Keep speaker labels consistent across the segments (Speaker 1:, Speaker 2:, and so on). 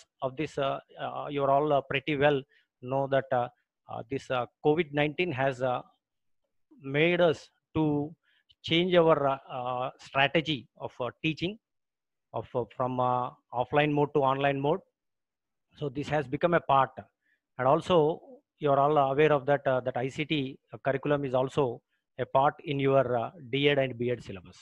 Speaker 1: of this, uh, uh, you're all uh, pretty well know that uh, uh, this uh, COVID-19 has uh, made us to change our uh, uh, strategy of uh, teaching of uh, from uh, offline mode to online mode. So this has become a part, and also you're all aware of that uh, that ICT curriculum is also a part in your uh, DED and BEd syllabus.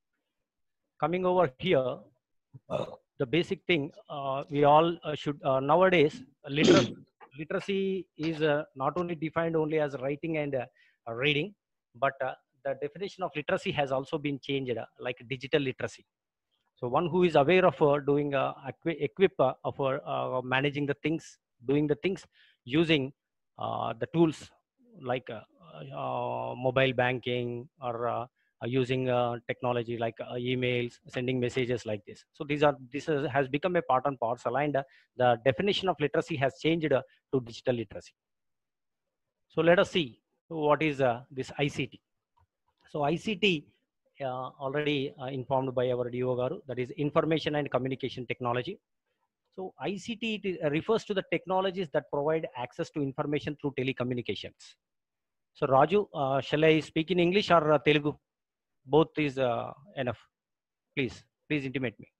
Speaker 1: Coming over here, uh, the basic thing uh, we all uh, should uh, nowadays literacy, literacy is uh, not only defined only as writing and uh, reading, but uh, the definition of literacy has also been changed uh, like digital literacy. So one who is aware of uh, doing uh, equi- equip uh, of uh, uh, managing the things, doing the things using uh, the tools like uh, uh, mobile banking or uh, uh, using uh, technology like uh, emails, sending messages like this. So these are this is, has become a part and parcel, and uh, the definition of literacy has changed uh, to digital literacy. So let us see what is uh, this ICT. So ICT uh, already uh, informed by our DO Garu, that is information and communication technology. So ICT it is- uh, refers to the technologies that provide access to information through telecommunications. So Raju, uh, shall I speak in English or uh, Telugu? Both is uh, enough. Please, please intimate me.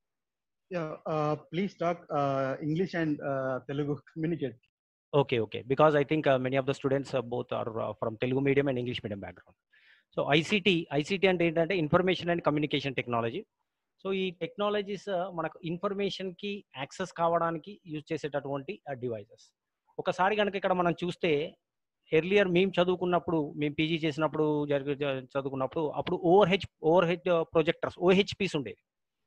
Speaker 2: Yeah, uh, please talk uh, English and uh, Telugu. Communicate.
Speaker 1: Okay, okay. Because I think uh, many of the students uh, both are uh, from Telugu medium and English medium background. So ICT ICT అంటే ఏంటంటే information and communication technology so ఈ technologies మనకు ఇన్ఫర్మేషన్కి access కావడానికి use చేసేటటువంటి devices ఒకసారి కనుక ఇక్కడ మనం చూస్తే ఎర్లియర్ మేము చదువుకున్నప్పుడు మేము పీజీ చేసినప్పుడు జరిగి జ- చదువుకున్నప్పుడు అప్పుడు over h overhead projectors OHPs ఉండేది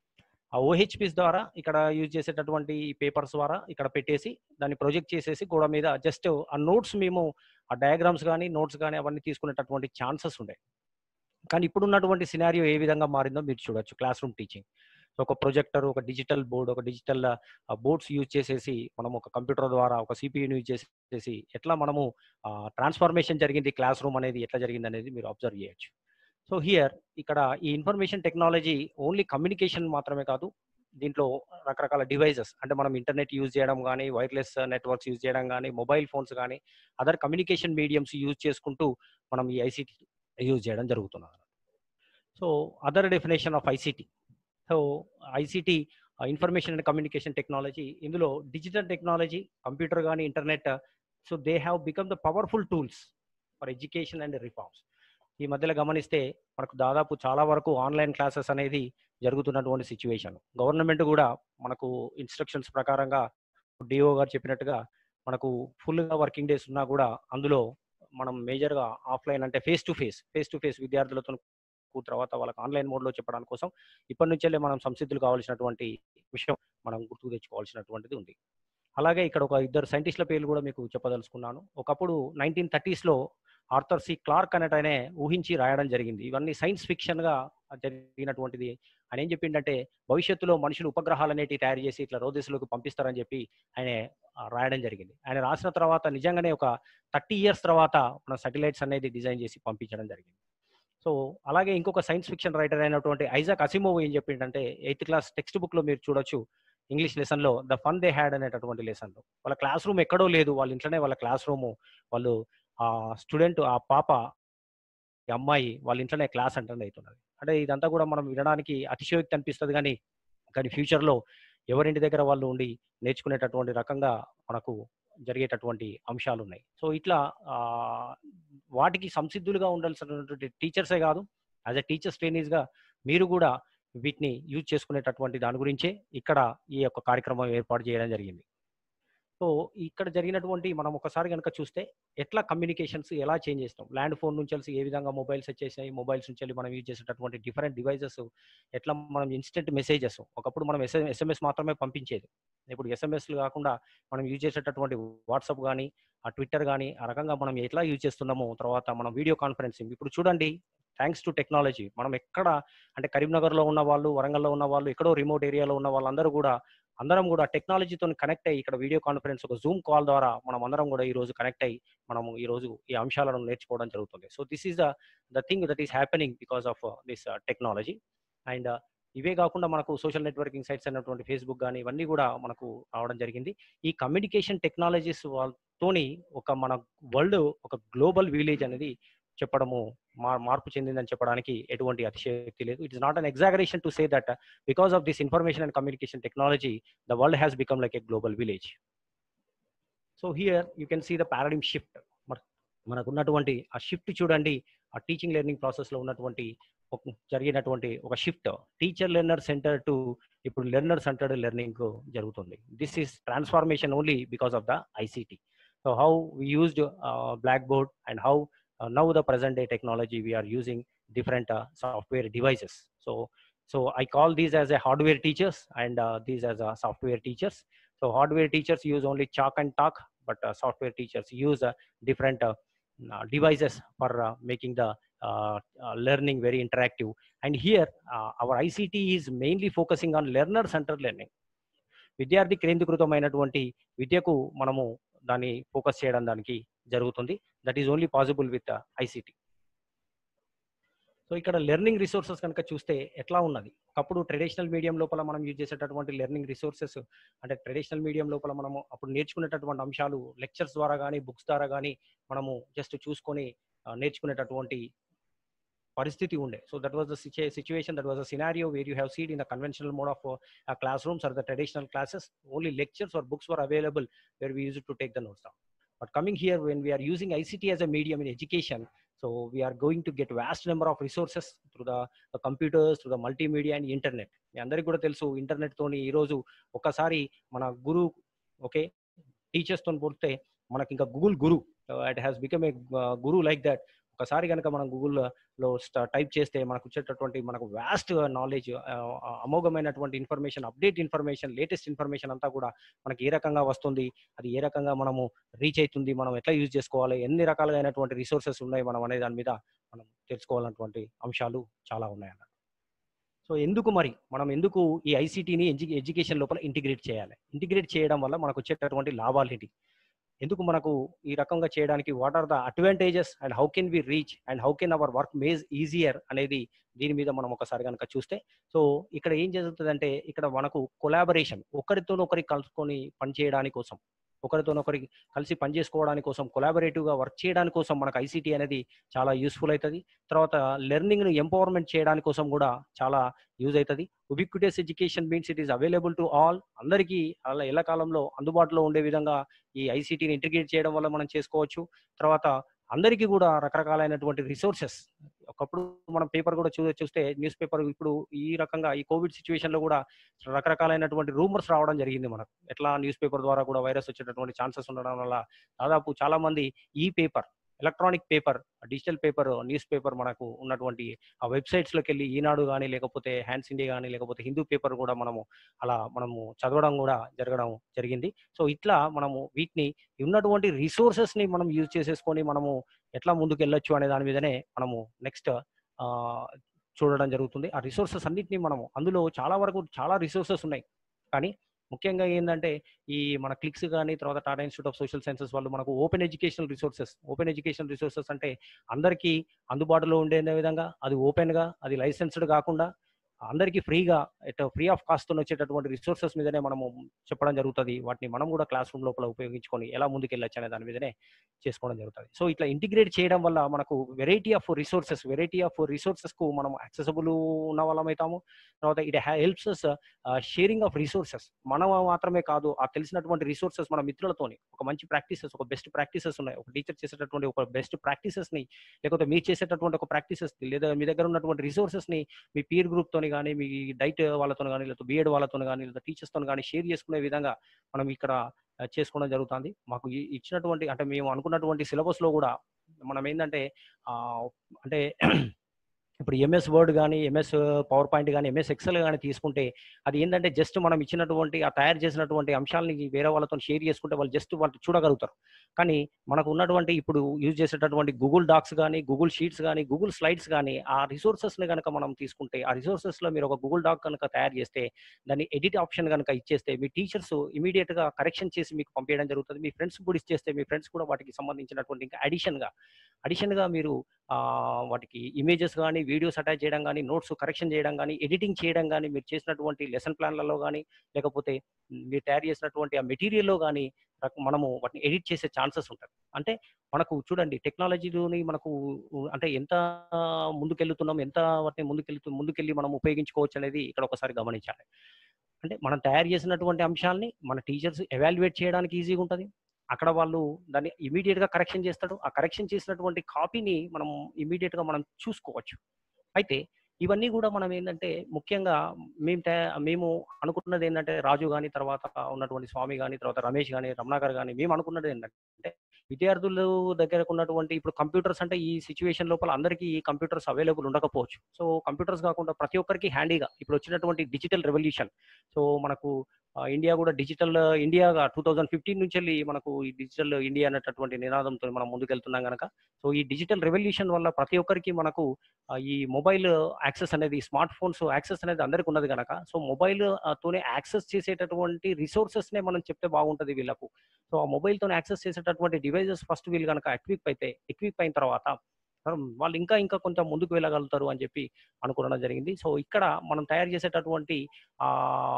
Speaker 1: ఆ ఓహెచ్పీస్ ద్వారా ఇక్కడ యూజ్ చేసేటటువంటి పేపర్స్ ద్వారా ఇక్కడ పెట్టేసి దాన్ని ప్రొజెక్ట్ చేసేసి గోడ మీద జస్ట్ ఆ నోట్స్ మేము ఆ డయాగ్రామ్స్ కానీ నోట్స్ కానీ అవన్నీ తీసుకునేటటువంటి ఛాన్సెస్ ఉండే కానీ ఇప్పుడున్నటువంటి సినారియో ఏ విధంగా మారిందో మీరు చూడొచ్చు క్లాస్ రూమ్ టీచింగ్ సో ఒక ప్రొజెక్టర్ ఒక డిజిటల్ బోర్డ్ ఒక డిజిటల్ బోర్డ్స్ యూజ్ చేసేసి మనం ఒక కంప్యూటర్ ద్వారా ఒక సిపియూని యూజ్ చేసేసి ఎట్లా మనము ట్రాన్స్ఫర్మేషన్ జరిగింది క్లాస్ రూమ్ అనేది ఎట్లా జరిగింది అనేది మీరు అబ్జర్వ్ చేయొచ్చు సో హియర్ ఇక్కడ ఈ ఇన్ఫర్మేషన్ టెక్నాలజీ ఓన్లీ కమ్యూనికేషన్ మాత్రమే కాదు దీంట్లో రకరకాల డివైజెస్ అంటే మనం ఇంటర్నెట్ యూజ్ చేయడం కానీ వైర్లెస్ నెట్వర్క్స్ యూజ్ చేయడం కానీ మొబైల్ ఫోన్స్ కానీ అదర్ కమ్యూనికేషన్ మీడియంస్ యూజ్ చేసుకుంటూ మనం ఈ ఐసీటీ యూజ్ చేయడం జరుగుతున్నది so other definition of ICT so ICT information and communication technology ఇందులో డిజిటల్ టెక్నాలజీ కంప్యూటర్ కానీ internet so they have become the powerful tools for education and reforms ఈ మధ్యలో గమనిస్తే మనకు దాదాపు చాలా వరకు ఆన్లైన్ క్లాసెస్ అనేది జరుగుతున్నటువంటి సిచ్యువేషన్ గవర్నమెంట్ కూడా మనకు ఇన్స్ట్రక్షన్స్ ప్రకారంగా డిఓ గారు చెప్పినట్టుగా మనకు ఫుల్గా వర్కింగ్ డేస్ ఉన్నా కూడా అందులో మనం మేజర్గా ఆఫ్లైన్ అంటే face to face face to face విద్యార్థులతో తర్వాత వాళ్ళకి ఆన్లైన్ మోడ్లో చెప్పడానికి కోసం ఇప్పటి నుంచే మనం సంసిద్ధులు కావాల్సినటువంటి విషయం మనం గుర్తుకు తెచ్చుకోవాల్సినటువంటిది ఉంది అలాగే ఇక్కడ ఒక ఇద్దరు సైంటిస్టుల పేర్లు కూడా మీకు చెప్పదలుచుకున్నాను ఒకప్పుడు నైన్టీన్ థర్టీస్లో ఆర్థర్ సి క్లార్క్ అనేట ఆయనే ఊహించి రాయడం జరిగింది ఇవన్నీ సైన్స్ ఫిక్షన్గా జరిగినటువంటిది ఆయన ఏం చెప్పిండంటే భవిష్యత్తులో మనుషులు ఉపగ్రహాలు అనేటివి తయారు చేసి ఇట్లా రోదేశంలోకి పంపిస్తారని చెప్పి ఆయన ఆ, రాయడం జరిగింది ఆయన రాసిన తర్వాత నిజంగానే ఒక థర్టీ ఇయర్స్ తర్వాత మన సాటిలైట్స్ అనేది డిజైన్ చేసి పంపించడం జరిగింది సో అలాగే ఇంకొక సైన్స్ ఫిక్షన్ రైటర్ అయినటువంటి ఐజాక్ అసిమోవ్ ఏం చెప్పిండంటే ఎయిత్ క్లాస్ టెక్స్ట్ బుక్ లో మీరు చూడొచ్చు ఇంగ్లీష్ లెసన్ లో ద ఫన్ దే హ్యాడ్ అనేటటువంటి లెసన్ లో వాళ్ళ క్లాస్ రూమ్ ఎక్కడో లేదు వాళ్ళ ఇంట్లోనే వాళ్ళ క్లాస్ రూమ్ వాళ్ళు ఆ స్టూడెంట్ ఆ పాప ఈ అమ్మాయి వాళ్ళ ఇంట్లోనే క్లాస్ అటెండ్ అవుతున్నది అంటే ఇదంతా కూడా మనం వినడానికి అతిశయోక్తి అనిపిస్తుంది కానీ కానీ future లో ఎవరింటి దగ్గర వాళ్ళు ఉండి నేర్చుకునేటటువంటి రకంగా మనకు జరిగేటటువంటి అంశాలు ఉన్నాయి సో ఇట్లా ఆ, వాటికి సంసిద్ధులుగా ఉండాల్సినటువంటి టీచర్సే కాదు యాజ్ ఎ టీచర్స్ ట్రైనీస్గా మీరు కూడా వీటిని యూజ్ చేసుకునేటటువంటి దాని గురించే ఇక్కడ ఈ యొక్క కార్యక్రమం ఏర్పాటు చేయడం జరిగింది సో ఇక్కడ జరిగినటువంటి మనం ఒకసారి కనుక చూస్తే ఎట్లా కమ్యూనికేషన్స్ ఎలా చేంజ్ చేస్తాం ల్యాండ్ ఫోన్ నుంచి వెళ్ళి ఏ విధంగా మొబైల్స్ వచ్చేసాయి మొబైల్స్ నుంచి వెళ్ళి మనం యూజ్ చేసేటటువంటి డిఫరెంట్ డివైజెస్ ఎట్లా మనం ఇన్స్టెంట్ మెసేజెస్ ఒకప్పుడు మనం ఎస్ఎంఎస్ మాత్రమే పంపించేది ఇప్పుడు ఎస్ఎంఎస్లు కాకుండా మనం యూజ్ చేసేటటువంటి వాట్సాప్ కానీ ఆ ట్విట్టర్ కానీ ఆ రకంగా మనం ఎట్లా యూజ్ చేస్తున్నామో తర్వాత మనం వీడియో కాన్ఫరెన్సింగ్ ఇప్పుడు చూడండి థ్యాంక్స్ టు టెక్నాలజీ మనం ఎక్కడ అంటే కరీంనగర్లో ఉన్న వాళ్ళు వరంగల్లో ఉన్న వాళ్ళు ఎక్కడో రిమోట్ ఏరియాలో ఉన్న వాళ్ళందరూ కూడా అందరం కూడా టెక్నాలజీతో కనెక్ట్ అయ్యి ఇక్కడ వీడియో కాన్ఫరెన్స్ ఒక జూమ్ కాల్ ద్వారా మనం అందరం కూడా ఈ రోజు కనెక్ట్ అయ్యి మనము ఈ రోజు ఈ అంశాలను నేర్చుకోవడం జరుగుతుంది so this is the the thing that is happening because of this technology and ఇవే కాకుండా మనకు సోషల్ నెట్వర్కింగ్ సైట్స్ అయినటువంటి ఫేస్బుక్ కానీ ఇవన్నీ కూడా మనకు రావడం జరిగింది ఈ కమ్యూనికేషన్ టెక్నాలజీస్ వాళ్ళతోని ఒక మన వరల్డ్ ఒక గ్లోబల్ విలేజ్ అనేది చెప్పడము మా మార్పు చెందిందని చెప్పడానికి ఎటువంటి అతిశక్తి లేదు it is not an exaggeration to say that because of this information and communication technology the world has become like a global village so here you can see the paradigm shift మనకు ఉన్నటువంటి ఆ shift చూడండి ఆ teaching learning ప్రాసెస్లో ఉన్నటువంటి ఒక జరిగినటువంటి ఒక shift teacher learner center to ఇప్పుడు లెర్నర్ సెంటర్డ్ లెర్నింగ్ జరుగుతుంది this is transformation only because of the ICT so how used blackboard and how now the present day technology we are using different software devices so so I call these as a hardware teachers and these as a software teachers so hardware teachers use only chalk and talk but uh, software teachers use uh, different uh, devices for making the learning very interactive and here our ict is mainly focusing on learner centered learning విద్యార్థి కేంద్రీకృతమైనటువంటి విద్యకు మనము దాన్ని focus చేయడం దానికి జరుగుతుంది that is only possible with ICT so ఇక్కడ learning resources కనుక చూస్తే ఎట్లా ఉన్నది ఒకప్పుడు ట్రెడిషనల్ మీడియం లోపల మనం యూజ్ చేసేటటువంటి లెర్నింగ్ రిసోర్సెస్ అంటే ట్రెడిషనల్ మీడియం లోపల మనము అప్పుడు నేర్చుకునేటటువంటి అంశాలు లెక్చర్స్ ద్వారా కానీ బుక్స్ ద్వారా కానీ మనము జస్ట్ చూసుకొని నేర్చుకునేటటువంటి పరిస్థితి ఉండే so that was the situation that was a scenario where you have seen in the conventional mode of classrooms or the traditional classes only lectures or books were available where we use to take the notes down but coming here when we are using ICT as a medium in education so we are going to get vast number of resources through the, the computers through the multimedia and internet మీ అందరికి కూడా తెలుసు internet తోని ఈరోజు ఒకసారి మన గురు okay teachers తో పోతే మనకి ఇంకా Google guru it has become a guru like that ఒకసారి కనుక మనం గూగుల్లో టైప్ చేస్తే మనకు వచ్చేటటువంటి మనకు వ్యాస్ట్ నాలెడ్జ్ అమోఘమైనటువంటి information update information latest information అంతా కూడా మనకి ఏ రకంగా వస్తుంది అది ఏ రకంగా మనము రీచ్ అవుతుంది మనం ఎట్లా యూజ్ చేసుకోవాలి ఎన్ని రకాలైనటువంటి రిసోర్సెస్ ఉన్నాయి మనం అనే దాని మీద మనం తెలుసుకోవాలన్నటువంటి అంశాలు చాలా ఉన్నాయి అన్నమాట సో ఎందుకు మరి మనం ఎందుకు ఈ ఐసీటీని ఎడ్యుకేషన్ లోపల ఇంటిగ్రేట్ చేయాలి ఇంటిగ్రేట్ చేయడం వల్ల మనకు వచ్చేటటువంటి లాభాలు ఏంటి ఎందుకు మనకు ఈ రకంగా చేయడానికి what are the advantages and how can we reach and how can our work made easier అనేది దీని మీద మనం ఒకసారి కనుక చూస్తే సో ఇక్కడ ఏం జరుగుతుందంటే ఇక్కడ మనకు కొలాబరేషన్ ఒకరితో ఒకరికి కలుసుకొని పనిచేయడానికి కోసం ఒకరితోనొకరి కలిసి పనిచేసుకోవడానికి కోసం కొలాబరేటివ్గా వర్క్ చేయడానికి కోసం మనకు ఐసీటీ అనేది చాలా యూస్ఫుల్ అవుతుంది తర్వాత లెర్నింగ్ను ఎంపవర్మెంట్ చేయడానికి కోసం కూడా చాలా యూజ్ అవుతుంది ubiquitous education means it is available to all అందరికీ అలా ఎల్ల కాలంలో అందుబాటులో ఉండే విధంగా ఈ ఐసీటీని ఇంటిగ్రేట్ చేయడం వల్ల మనం చేసుకోవచ్చు తర్వాత అందరికీ కూడా రకరకాలైనటువంటి రిసోర్సెస్ ఒకప్పుడు మనం పేపర్ కూడా చూ చూస్తే న్యూస్ పేపర్ ఇప్పుడు ఈ రకంగా ఈ కోవిడ్ సిచ్యువేషన్ లో కూడా రకరకాలైనటువంటి రూమర్స్ రావడం జరిగింది మనకు ఎట్లా న్యూస్ పేపర్ ద్వారా కూడా వైరస్ వచ్చేటటువంటి ఛాన్సెస్ ఉండడం వల్ల దాదాపు చాలా మంది ఈ paper electronic paper digital paper newspaper మనకు ఉన్నటువంటి ఆ వెబ్సైట్స్లోకి వెళ్ళి ఈనాడు కానీ లేకపోతే హ్యాండ్స్ ఇండియా కానీ లేకపోతే హిందూ పేపర్ కూడా మనము అలా మనము చదవడం కూడా జరగడం జరిగింది సో ఇట్లా మనము వీటిని ఉన్నటువంటి రిసోర్సెస్ని మనం యూజ్ చేసేసుకొని మనము ఎట్లా ముందుకు వెళ్ళొచ్చు అనే దాని మీదనే మనము నెక్స్ట్ చూడడం జరుగుతుంది ఆ రిసోర్సెస్ అన్నింటినీ మనము అందులో చాలా వరకు చాలా రిసోర్సెస్ ఉన్నాయి కానీ ముఖ్యంగా ఏంటంటే ఈ మన క్లిక్స్ కానీ తర్వాత Tata Institute of Social Sciences వాళ్ళు మనకు open educational resources open educational resources అంటే అందరికీ అందుబాటులో ఉండే విధంగా అది ఓపెన్గా అది లైసెన్స్డ్ కాకుండా అందరికీ ఫ్రీగా ఎట్ ఫ్రీ ఆఫ్ కాస్ట్ వచ్చేటటువంటి రిసోర్సెస్ మీదనే మనము చెప్పడం జరుగుతుంది వాటిని మనం కూడా క్లాస్ రూమ్ లోపల ఉపయోగించుకొని ఎలా ముందుకు వెళ్ళొచ్చు అనే దాని మీదనే చేసుకోవడం జరుగుతుంది సో ఇట్లా ఇంటిగ్రేట్ చేయడం వల్ల మనకు variety of resources variety of resources కు మనం యాక్సెసబుల్ ఉన్న వాళ్ళం అవుతాము తర్వాత it helps us sharing of resources మనం మాత్రమే కాదు ఆ తెలిసినటువంటి రిసోర్సెస్ మన మిత్రులతోని ఒక మంచి ప్రాక్టీసెస్ ఒక బెస్ట్ ప్రాక్టీసెస్ ఉన్నాయి ఒక టీచర్ చేసేటటువంటి ఒక బెస్ట్ ప్రాక్టీసెస్ ని లేకపోతే మీరు చేసేటటువంటి ఒక ప్రాక్టీసెస్ లేదా మీ దగ్గర ఉన్నటువంటి రిసోర్సెస్ ని మీ పీర్ గ్రూప్ తోని కానీ మీ డైట్ వాళ్ళతో కానీ లేదా బీఎడ్ వాళ్ళతో కానీ లేదా టీచర్స్ తో కానీ షేర్ చేసుకునే విధంగా మనం ఇక్కడ చేసుకోవడం జరుగుతుంది మాకు ఇచ్చినటువంటి అంటే మేము అనుకున్నటువంటి సిలబస్ లో కూడా మనం ఏంటంటే అంటే ఇప్పుడు ఎంఎస్ వర్డ్ కానీ ఎంఎస్ పవర్ పాయింట్ కానీ ఎంఎస్ ఎక్సెల్ కానీ తీసుకుంటే అది ఏంటంటే జస్ట్ మనం ఇచ్చినటువంటి ఆ తయారు చేసినటువంటి అంశాలని వేరే వాళ్ళతో షేర్ చేసుకుంటే వాళ్ళు జస్ట్ వాళ్ళు చూడగలుగుతారు కానీ మనకు ఉన్నటువంటి ఇప్పుడు యూజ్ చేసేటటువంటి గూగుల్ డాక్స్ కానీ గూగుల్ షీట్స్ కానీ గూగుల్ స్లైడ్స్ కానీ ఆ రిసోర్సెస్ని కనుక మనం తీసుకుంటే ఆ రిసోర్సెస్లో మీరు ఒక గూగుల్ డాక్ కనుక తయారు చేస్తే దాన్ని ఎడిట్ ఆప్షన్ కనుక ఇచ్చేస్తే మీ టీచర్స్ ఇమీడియట్గా కరెక్షన్ చేసి మీకు పంపించడం జరుగుతుంది మీ ఫ్రెండ్స్ కూడా ఇచ్చేస్తే మీ ఫ్రెండ్స్ కూడా వాటికి సంబంధించినటువంటి ఇంకా అడిషన్గా అడిషన్గా మీరు వాటికి ఇమేజెస్ కానీ వీడియోస్ అటాచ్ చేయడం కానీ నోట్స్ కరెక్షన్ చేయడం కానీ ఎడిటింగ్ చేయడం కానీ మీరు చేసినటువంటి లెసన్ ప్లాన్లలో కానీ లేకపోతే మీరు తయారు చేసినటువంటి ఆ మెటీరియల్లో కానీ మనము వాటిని ఎడిట్ చేసే ఛాన్సెస్ ఉంటాయి అంటే మనకు చూడండి టెక్నాలజీలోని మనకు అంటే ఎంత ముందుకెళ్తున్నాం ఎంత వాటిని ముందుకెళ్తూ ముందుకెళ్ళి మనం ఉపయోగించుకోవచ్చు అనేది ఇక్కడ ఒకసారి గమనించాలి అంటే మనం తయారు చేసినటువంటి అంశాలని మన టీచర్స్ ఎవాల్యుయేట్ చేయడానికి ఈజీగా ఉంటుంది అక్కడ వాళ్ళు దాన్ని ఇమీడియట్ గా కరెక్షన్ చేస్తాడు ఆ కరెక్షన్ చేసినటువంటి కాపీని మనం ఇమీడియట్ గా మనం చూసుకోవచ్చు అయితే ఇవన్నీ కూడా మనం ఏంటంటే ముఖ్యంగా మేము తయా- మేము అనుకున్నది ఏంటంటే రాజు కానీ తర్వాత ఉన్నటువంటి స్వామి కానీ తర్వాత రమేష్ కానీ రమణాకర్ కానీ మేము అనుకున్నది ఏంటంటే విద్యార్థులు దగ్గర ఉన్నటువంటి ఇప్పుడు కంప్యూటర్స్ అంటే ఈ సిచ్యువేషన్ లోపల అందరికీ ఈ కంప్యూటర్స్ అవైలబుల్ ఉండకపోవచ్చు సో కంప్యూటర్స్ కాకుండా ప్రతి ఒక్కరికి హ్యాండీగా ఇప్పుడు వచ్చినటువంటి డిజిటల్ రెవల్యూషన్ సో మనకు ఆ, ఇండియా కూడా డిజిటల్ ఇండియాగా టూ థౌజండ్ ఫిఫ్టీన్ నుంచి వెళ్ళి మనకు ఈ డిజిటల్ ఇండియా అనేటటువంటి నినాదంతో మనం ముందుకెళ్తున్నాం కనుక సో ఈ డిజిటల్ రెవల్యూషన్ వల్ల ప్రతి ఒక్కరికి మనకు ఆ, ఈ మొబైల్ యాక్సెస్ అనేది స్మార్ట్ ఫోన్స్ యాక్సెస్ అనేది అందరికి ఉన్నది కనుక సో మొబైల్ తోనే యాక్సెస్ చేసేటటువంటి రిసోర్సెస్ నే మనం చెప్తే బాగుంటది వీళ్ళకు సో ఆ మొబైల్ తోనే యాక్సెస్ చేసేటటువంటి డివైజెస్ ఫస్ట్ వీళ్ళు కనుక ఎక్విప్ అయితే ఎక్విప్ అయిన తర్వాత ఆ, వాళ్ళు ఇంకా ఇంకా కొంచెం ముందుకు వెళ్ళగలుగుతారు అని చెప్పి అనుకోవడం జరిగింది సో ఇక్కడ మనం తయారు చేసేటటువంటి ఆ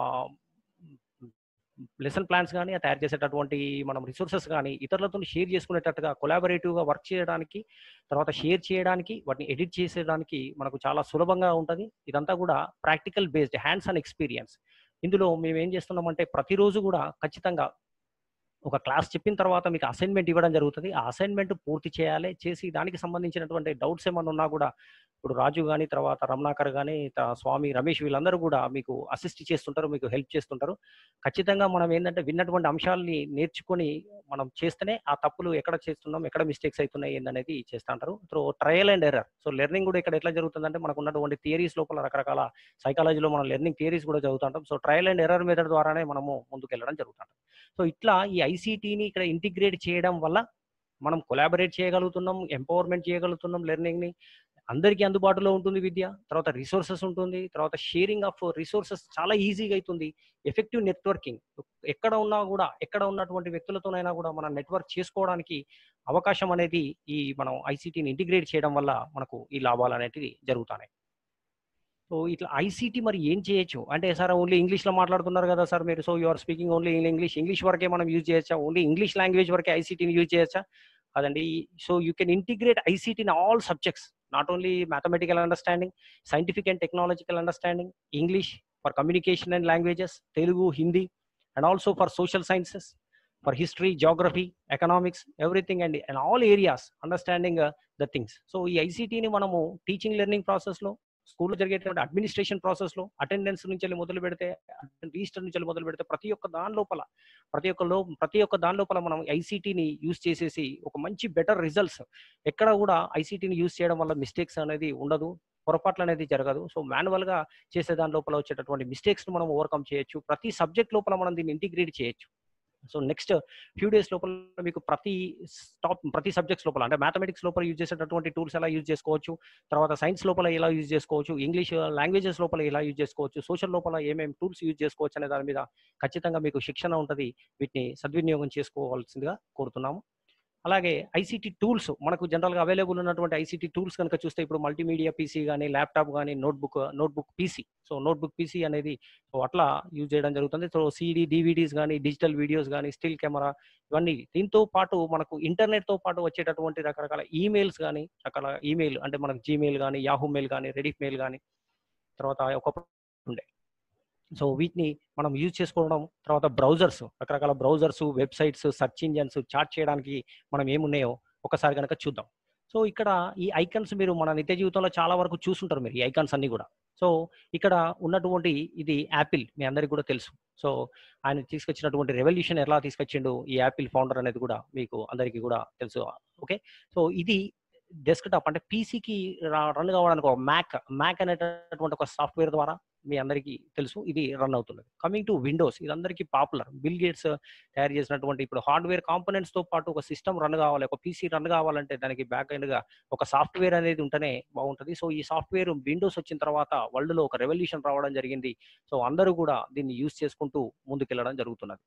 Speaker 1: లెసన్ ప్లాన్స్ కానీ తయారు చేసేటటువంటి మనం రిసోర్సెస్ కానీ ఇతరులతో షేర్ చేసుకునేటట్టుగా collaborative గా వర్క్ చేయడానికి తర్వాత షేర్ చేయడానికి వాటిని ఎడిట్ చేసేయడానికి మనకు చాలా సులభంగా ఉంటుంది ఇదంతా కూడా practical based hands on experience ఇందులో మేము ఏం చేస్తున్నామంటే ప్రతిరోజు కూడా ఖచ్చితంగా ఒక క్లాస్ చెప్పిన తర్వాత మీకు అసైన్మెంట్ ఇవ్వడం జరుగుతుంది ఆ అసైన్మెంట్ పూర్తి చేయాలి చేసి దానికి సంబంధించినటువంటి డౌట్స్ ఏమైనా ఉన్నా కూడా ఇప్పుడు రాజు కానీ తర్వాత రమణాకర్ కానీ స్వామి రమేష్ వీళ్ళందరూ కూడా మీకు అసిస్ట్ చేస్తుంటారు మీకు హెల్ప్ చేస్తుంటారు ఖచ్చితంగా మనం ఏంటంటే విన్నటువంటి అంశాలని నేర్చుకొని మనం చేస్తేనే ఆ తప్పులు ఎక్కడ చేస్తున్నాం ఎక్కడ మిస్టేక్స్ అవుతున్నాయి ఏందనేది చేస్తుంటారు so trial and error so learning కూడా ఇక్కడ ఎట్లా జరుగుతుందంటే మనకు ఉన్నటువంటి థియరీస్ లోపల రకరకాల సైకాలజీలో మనం లెర్నింగ్ థియరీస్ కూడా చదువుతుంటాం so trial and error method ద్వారానే మనము ముందుకెళ్ళడం జరుగుతుంటాం సో ఇట్లా ఈ ఐసీటీని ఇక్కడ ఇంటిగ్రేట్ చేయడం వల్ల మనం కొలాబరేట్ చేయగలుగుతున్నాం ఎంపవర్మెంట్ చేయగలుగుతున్నాం లెర్నింగ్ ని అందరికీ అందుబాటులో ఉంటుంది విద్య తర్వాత రిసోర్సెస్ ఉంటుంది తర్వాత షేరింగ్ ఆఫ్ రిసోర్సెస్ చాలా ఈజీగా అవుతుంది ఎఫెక్టివ్ నెట్వర్కింగ్ ఎక్కడ ఉన్నా కూడా ఎక్కడ ఉన్నటువంటి వ్యక్తులతోనైనా కూడా మనం నెట్వర్క్ చేసుకోవడానికి అవకాశం అనేది ఈ మనం ఐసీటీని ఇంటిగ్రేట్ చేయడం వల్ల మనకు ఈ లాభాలు అనేటివి జరుగుతున్నాయి సో ఇట్లా ఐసీటీ మరి ఏం చేయొచ్చు అంటే సార్ ఓన్లీ ఇంగ్లీష్ లో మాట్లాడుతున్నారు కదా సార్ మీరు so you're speaking only English English వరకే మనం యూజ్ చేయొచ్చా ఓన్లీ ఇంగ్లీష్ లాంగ్వేజ్ వరకే ఐసీటీని యూజ్ చేయొచ్చా అదండి so you can integrate ICT in all subjects not only mathematical understanding scientific and technological understanding English for communication and languages Telugu Hindi and also for social sciences for history geography economics everything and and all areas understanding the things so ఈ ఐసీటీని మనము teaching learning ప్రాసెస్లో స్కూల్లో జరిగేటువంటి administration process లో attendance నుంచి వెళ్ళి మొదలు పెడితే రిజిస్టర్ నుంచి వెళ్ళి మొదలు పెడితే ప్రతి ఒక్క దాని లోపల ప్రతి ఒక్క లో ప్రతి ఒక్క దాని లోపల మనం ఐసీటీని యూజ్ చేసేసి ఒక మంచి బెటర్ రిజల్ట్స్ ఎక్కడ కూడా ఐసీటీని యూజ్ చేయడం వల్ల మిస్టేక్స్ అనేది ఉండదు పొరపాట్లు అనేది జరగదు సో మాన్యువల్ గా చేసే దాని లోపల వచ్చేటటువంటి మిస్టేక్స్ మనం ఓవర్కమ్ చేయొచ్చు ప్రతి సబ్జెక్ట్ లోపల మనం దీన్ని ఇంటిగ్రేట్ చేయొచ్చు సో నెక్స్ట్ ఫ్యూ డేస్ లోపల మీకు ప్రతి టాప్ ప్రతి సబ్జెక్ట్స్ లోపల అంటే మ్యాథమెటిక్స్ లోపల యూజ్ చేసేటటువంటి టూల్స్ ఎలా యూజ్ చేసుకోవచ్చు తర్వాత సైన్స్ లోపల ఎలా యూజ్ చేసుకోవచ్చు ఇంగ్లీష్ లాంగ్వేజెస్ లోపల ఎలా యూజ్ చేసుకోవచ్చు సోషల్ లోపల ఏమేమి టూల్స్ యూజ్ చేసుకోవచ్చు అనే దాని మీద ఖచ్చితంగా మీకు శిక్షణ ఉంటుంది వీటిని సద్వినియోగం చేసుకోవాల్సిందిగా కోరుతున్నాము అలాగే ఐసీటీ టూల్స్ మనకు జనరల్గా అవైలబుల్ ఉన్నటువంటి ఐసీటీ టూల్స్ కనుక చూస్తే ఇప్పుడు మల్టీమీడియా పీసీ కానీ ల్యాప్టాప్ కానీ notebook notebook PC so notebook PC అనేది సో అట్లా యూజ్ చేయడం జరుగుతుంది సో సిడి డివిడీస్ కానీ డిజిటల్ వీడియోస్ కానీ స్టిల్ కెమెరా ఇవన్నీ దీంతో పాటు మనకు ఇంటర్నెట్ తో పాటు వచ్చేటటువంటి రకరకాల ఈమెయిల్స్ కానీ రకాల ఈమెయిల్ అంటే మనకు జీమెయిల్ కానీ యాహూ మెయిల్ కానీ రెడిఫ్ మెయిల్ కానీ తర్వాత ఒకప్పుడు ఉండే సో వీటిని మనం యూజ్ చేసుకోవడం తర్వాత బ్రౌజర్స్ రకరకాల browsers websites search engines chat చేయడానికి మనం ఏమున్నాయో ఒకసారి కనుక చూద్దాం సో ఇక్కడ ఈ ఐకన్స్ మీరు మన నిత్య జీవితంలో చాలా వరకు చూసుంటారు మీరు ఈ ఐకాన్స్ అన్ని కూడా సో ఇక్కడ ఉన్నటువంటి ఇది యాపిల్ మీ అందరికి కూడా తెలుసు సో ఆయన తీసుకొచ్చినటువంటి రెవల్యూషన్ ఎలా తీసుకొచ్చిండు ఈ యాపిల్ ఫౌండర్ అనేది కూడా మీకు అందరికీ కూడా తెలుసు ఓకే సో ఇది డెస్క్టాప్ అంటే పీసీకి రన్ కావడానికి ఒక మ్యాక్ మ్యాక్ అనేటటువంటి ఒక సాఫ్ట్వేర్ ద్వారా మీ అందరికీ తెలుసు ఇది రన్ అవుతున్నది కమింగ్ టు విండోస్ ఇది అందరికీ పాపులర్ బిల్ గేట్స్ తయారు చేసినటువంటి ఇప్పుడు హార్డ్వేర్ కాంపోనెంట్స్ తో పాటు ఒక సిస్టమ్ రన్ కావాలి ఒక పీసీ రన్ కావాలంటే దానికి బ్యాక్ ఎండ్ గా ఒక సాఫ్ట్వేర్ అనేది ఉంటేనే బాగుంటుంది సో ఈ సాఫ్ట్వేర్ విండోస్ వచ్చిన తర్వాత వరల్డ్ లో ఒక రెవల్యూషన్ రావడం జరిగింది సో అందరూ కూడా దీన్ని యూజ్ చేసుకుంటూ ముందుకెళ్ళడం జరుగుతున్నది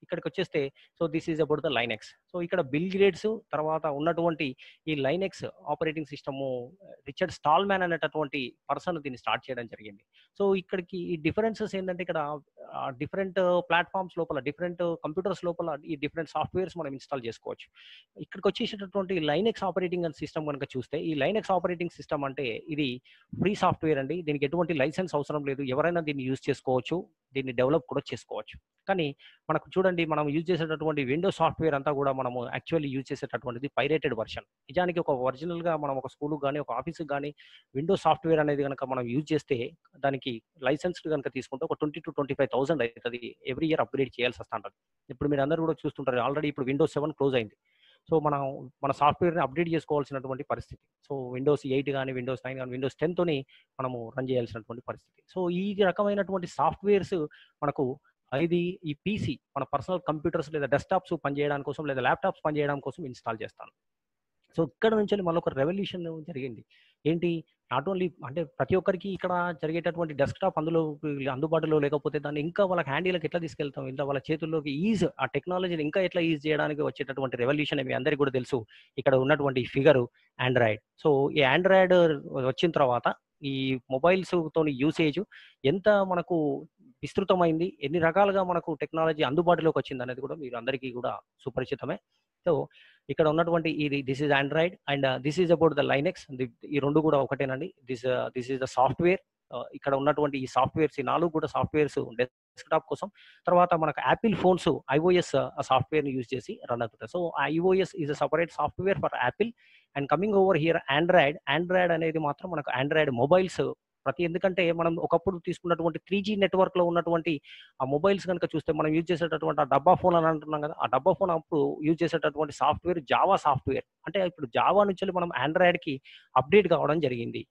Speaker 1: ఇక్కడికి వచ్చేస్తే so this is about the Linux so ఇక్కడ బిల్ గ్రేడ్స్ తర్వాత ఉన్నటువంటి ఈ Linux operating system Richard Stallman అనేటటువంటి పర్సన్ దీన్ని స్టార్ట్ చేయడం జరిగింది సో ఇక్కడికి ఈ డిఫరెన్సెస్ ఏంటంటే ఇక్కడ డిఫరెంట్ ప్లాట్ఫామ్స్ లోపల డిఫరెంట్ కంప్యూటర్స్ లోపల ఈ డిఫరెంట్ సాఫ్ట్వేర్స్ మనం ఇన్స్టాల్ చేసుకోవచ్చు ఇక్కడికి వచ్చేసేటటువంటి లైనెక్స్ ఆపరేటింగ్ సిస్టమ్ కనుక చూస్తే ఈ లైనెక్స్ ఆపరేటింగ్ సిస్టమ్ అంటే ఇది ఫ్రీ సాఫ్ట్వేర్ అండి దీనికి ఎటువంటి లైసెన్స్ అవసరం లేదు ఎవరైనా దీన్ని యూజ్ చేసుకోవచ్చు దీన్ని డెవలప్ కూడా చేసుకోవచ్చు కానీ మనకు చూడండి మనం యూజ్ చేసేటటువంటి విండోస్ సాఫ్ట్వేర్ అంతా కూడా మనము యాక్చువల్లీ యూజ్ చేసేటటువంటిది పైరేటెడ్ వర్షన్ నిజానికి ఒక ఒరిజినల్ గా మనం ఒక స్కూల్ కానీ ఒక ఆఫీస్కి కానీ విండోస్ సాఫ్ట్వేర్ అనేది కనుక మనం యూజ్ చేస్తే దానికి లైసెన్స్ కనుక తీసుకుంటే ఒక twenty to twenty five thousand అవుతుంది ఎవ్రీ ఇయర్ అప్గ్రేడ్ చేయాల్సి వస్తుంటుంది ఇప్పుడు మీరు అందరూ కూడా చూస్తుంటారు ఆల్రెడీ ఇప్పుడు విండోస్ సెవెన్ క్లోజ్ అయింది సో మనం మన సాఫ్ట్వేర్ని అప్డేట్ చేసుకోవాల్సినటువంటి పరిస్థితి సో విండోస్ ఎయిట్ కానీ విండోస్ నైన్ కానీ విండోస్ టెన్తోని మనము రన్ చేయాల్సినటువంటి పరిస్థితి సో ఈ రకమైనటువంటి సాఫ్ట్వేర్స్ మనకు ఇది ఈ పీసీ మన పర్సనల్ కంప్యూటర్స్ లేదా డెస్క్టాప్స్ పనిచేయడానికి కోసం లేదా ల్యాప్టాప్స్ పనిచేయడం కోసం ఇన్స్టాల్ చేస్తాను సో ఇక్కడ నుంచి మళ్ళీ ఒక రెవల్యూషన్ జరిగింది ఏంటి నాట్ ఓన్లీ అంటే ప్రతి ఒక్కరికి ఇక్కడ జరిగేటటువంటి డెస్క్టాప్ అందులో అందుబాటులో లేకపోతే దాన్ని ఇంకా వాళ్ళకి హ్యాండీలకు ఎట్లా తీసుకెళ్తాం ఇంకా వాళ్ళ చేతుల్లోకి ఈజ్ ఆ టెక్నాలజీని ఇంకా ఎట్లా ఈజ్ చేయడానికి వచ్చేటటువంటి రెవల్యూషన్ మీ అందరికీ కూడా తెలుసు ఇక్కడ ఉన్నటువంటి ఫిగర్ ఆండ్రాయిడ్ సో ఈ ఆండ్రాయిడ్ వచ్చిన తర్వాత ఈ మొబైల్స్ తోని యూసేజ్ ఎంత మనకు విస్తృతమైంది ఎన్ని రకాలుగా మనకు టెక్నాలజీ అందుబాటులోకి వచ్చింది అనేది కూడా మీరు అందరికీ కూడా సుపరిచితమే సో ఇక్కడ ఉన్నటువంటి ఇది this is Android and this is about the Linux ఈ రెండు కూడా ఒకటేనండి this this is the software ఇక్కడ ఉన్నటువంటి ఈ సాఫ్ట్వేర్స్ ఈ నాలుగు కూడా సాఫ్ట్వేర్స్ డెస్క్టాప్ కోసం తర్వాత మనకు యాపిల్ ఫోన్స్ ఐఓఎస్ సాఫ్ట్వేర్ ని యూజ్ చేసి రన్ అవుతుంది so iOS is a separate software for Apple and coming over here Android Android అనేది మాత్రం మనకు ఆండ్రాయిడ్ మొబైల్స్ ప్రతి ఎందుకంటే మనం ఒకప్పుడు తీసుకున్నటువంటి త్రీ జీ నెట్వర్క్ లో ఉన్నటువంటి ఆ మొబైల్స్ కనుక చూస్తే మనం యూజ్ చేసేటటువంటి ఆ డబ్బా ఫోన్ అని అంటున్నాం కదా ఆ డబ్బా ఫోన్ అప్పుడు యూజ్ చేసేటటువంటి సాఫ్ట్వేర్ జావా సాఫ్ట్వేర్ అంటే ఇప్పుడు జావా నుంచి మనం ఆండ్రాయిడ్ కి అప్డేట్ కావడం జరిగింది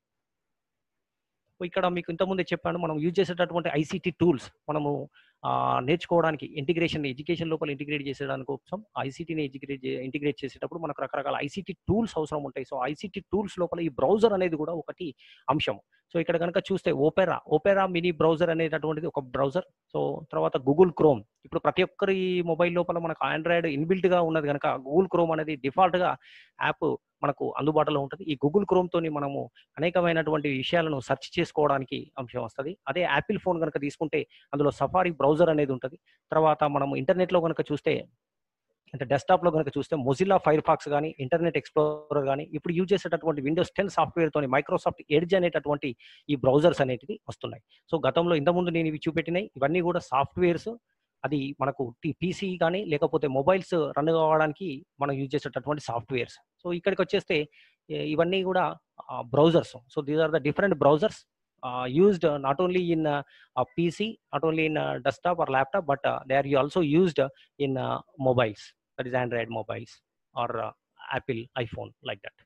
Speaker 1: ఇక్కడ మీకు ఇంతకుముందే చెప్పాను మనం యూజ్ చేసేటటువంటి ఐసీటీ టూల్స్ మనము నేర్చుకోవడానికి ఇంటిగ్రేషన్ ఎడ్యుకేషన్ లోపల ఇంటిగ్రేట్ చేసేదాని కోసం ఐసీటీని ఇంటిగ్రేట్ ఇంటిగ్రేట్ చేసేటప్పుడు మనకు రకరకాల ఐసీటీ టూల్స్ అవసరం ఉంటాయి సో ఐసీటీ టూల్స్ లోపల ఈ బ్రౌజర్ అనేది కూడా ఒకటి అంశం సో ఇక్కడ కనుక చూస్తే ఓపెరా ఓపెరా మినీ బ్రౌజర్ అనేటటువంటిది ఒక బ్రౌజర్ సో తర్వాత గూగుల్ క్రోమ్ ఇప్పుడు ప్రతి ఒక్కరి మొబైల్ లోపల మనకు ఆండ్రాయిడ్ ఇన్బిల్ట్ గా ఉన్నది కనుక గూగుల్ క్రోమ్ అనేది డిఫాల్ట్ గా యాప్ మనకు అందుబాటులో ఉంటుంది ఈ గూగుల్ క్రోమ్ తోని మనము అనేకమైనటువంటి విషయాలను సెర్చ్ చేసుకోవడానికి అంశం వస్తుంది అదే యాపిల్ ఫోన్ కనుక తీసుకుంటే అందులో సఫారీ బ్రౌజర్ అనేది ఉంటుంది తర్వాత మనము ఇంటర్నెట్ లో కనుక చూస్తే అంటే డెస్క్టాప్ లో కనుక చూస్తే మొజిల్లా ఫైర్ ఫాక్స్ కానీ ఇంటర్నెట్ ఎక్స్ప్లోరర్ కానీ ఇప్పుడు యూజ్ చేసేటటువంటి విండోస్ టెన్ సాఫ్ట్వేర్ తోని మైక్రోసాఫ్ట్ ఎడ్జ్ అనేటటువంటి ఈ బ్రౌజర్స్ అనేటివి వస్తున్నాయి సో గతంలో ఇంతకుముందు నేను ఇవి చూపెట్టినాయి ఇవన్నీ కూడా సాఫ్ట్వేర్స్ అది మనకు పీసీ కానీ లేకపోతే మొబైల్స్ రన్ కావడానికి మనం యూజ్ చేసేటటువంటి సాఫ్ట్వేర్స్ సో ఇక్కడికి వచ్చేస్తే ఇవన్నీ కూడా browsers so these are the different browsers used uh, not only in uh, a PC, not only in a desktop or laptop, but uh, they are also used in mobiles, that is Android mobiles or Apple iPhone like that.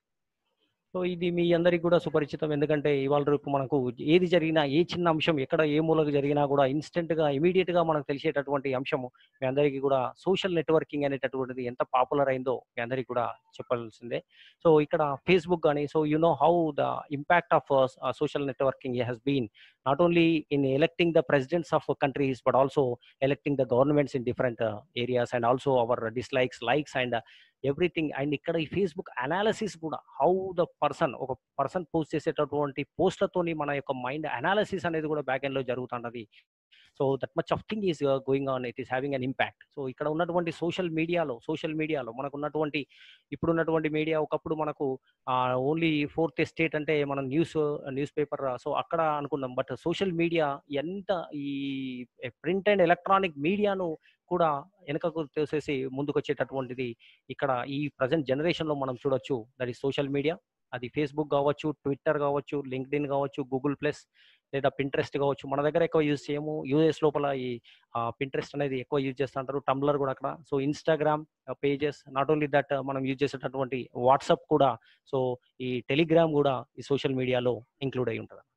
Speaker 1: So ఇది మీ అందరికి కూడా సుపరిచితం ఎందుకంటే ఇవాళ రేపు మనకు ఏది జరిగినా ఏ చిన్న అంశం ఎక్కడ ఏ మూలకు జరిగినా కూడా ఇన్స్టెంట్ గా ఇమీడియట్ గా మనకు తెలిసేటటువంటి అంశము మీ అందరికీ కూడా సోషల్ నెట్వర్కింగ్ అనేటటువంటిది ఎంత పాపులర్ అయిందో మీ అందరికీ కూడా చెప్పాల్సిందే సో ఇక్కడ ఫేస్బుక్ కానీ so you know how the impact of social networking has been not only in electing the presidents of countries but also electing the governments in different uh, areas and also our dislikes likes and uh, everything and ఇక్కడ ఈ Facebook analysis కూడా how the person ఒక person post చేసేటటువంటి పోస్ట్లతోని మన యొక్క mind analysis అనేది కూడా బ్యాక్ ఎండ్ లో జరుగుతున్నది so that much of thing is going on it is having an impact so ఇక్కడ ఉన్నటువంటి సోషల్ మీడియాలో సోషల్ మీడియాలో మనకు ఉన్నటువంటి ఇప్పుడు ఉన్నటువంటి మీడియా ఒకప్పుడు మనకు ఓన్లీ ఫోర్త్ ఎస్టేట్ అంటే మనం న్యూస్ న్యూస్ పేపర్ సో అక్కడ అనుకున్నాం బట్ సోషల్ మీడియా ఎంత ఈ ప్రింట్ అండ్ ఎలక్ట్రానిక్ మీడియాను కూడా వెనకకు తోసేసి ముందుకు వచ్చేటటువంటిది ఇక్కడ ఈ ప్రజెంట్ జనరేషన్ లో మనం చూడొచ్చు దట్ ఈ సోషల్ మీడియా అది ఫేస్బుక్ కావచ్చు ట్విట్టర్ కావచ్చు లింక్డ్ ఇన్ కావచ్చు గూగుల్ ప్లస్ లేదా పింట్రెస్ట్ కావచ్చు మన దగ్గర ఎక్కువ యూజ్ చేయము యూఎస్ లోపల ఈ పింట్రెస్ట్ అనేది ఎక్కువ యూజ్ చేస్తుంటారు టంబ్లర్ కూడా అక్కడ so Instagram pages not only that మనం యూజ్ చేసేటటువంటి వాట్సాప్ కూడా సో ఈ టెలిగ్రామ్ కూడా ఈ సోషల్ మీడియాలో ఇంక్లూడ్ అయి ఉంటుంది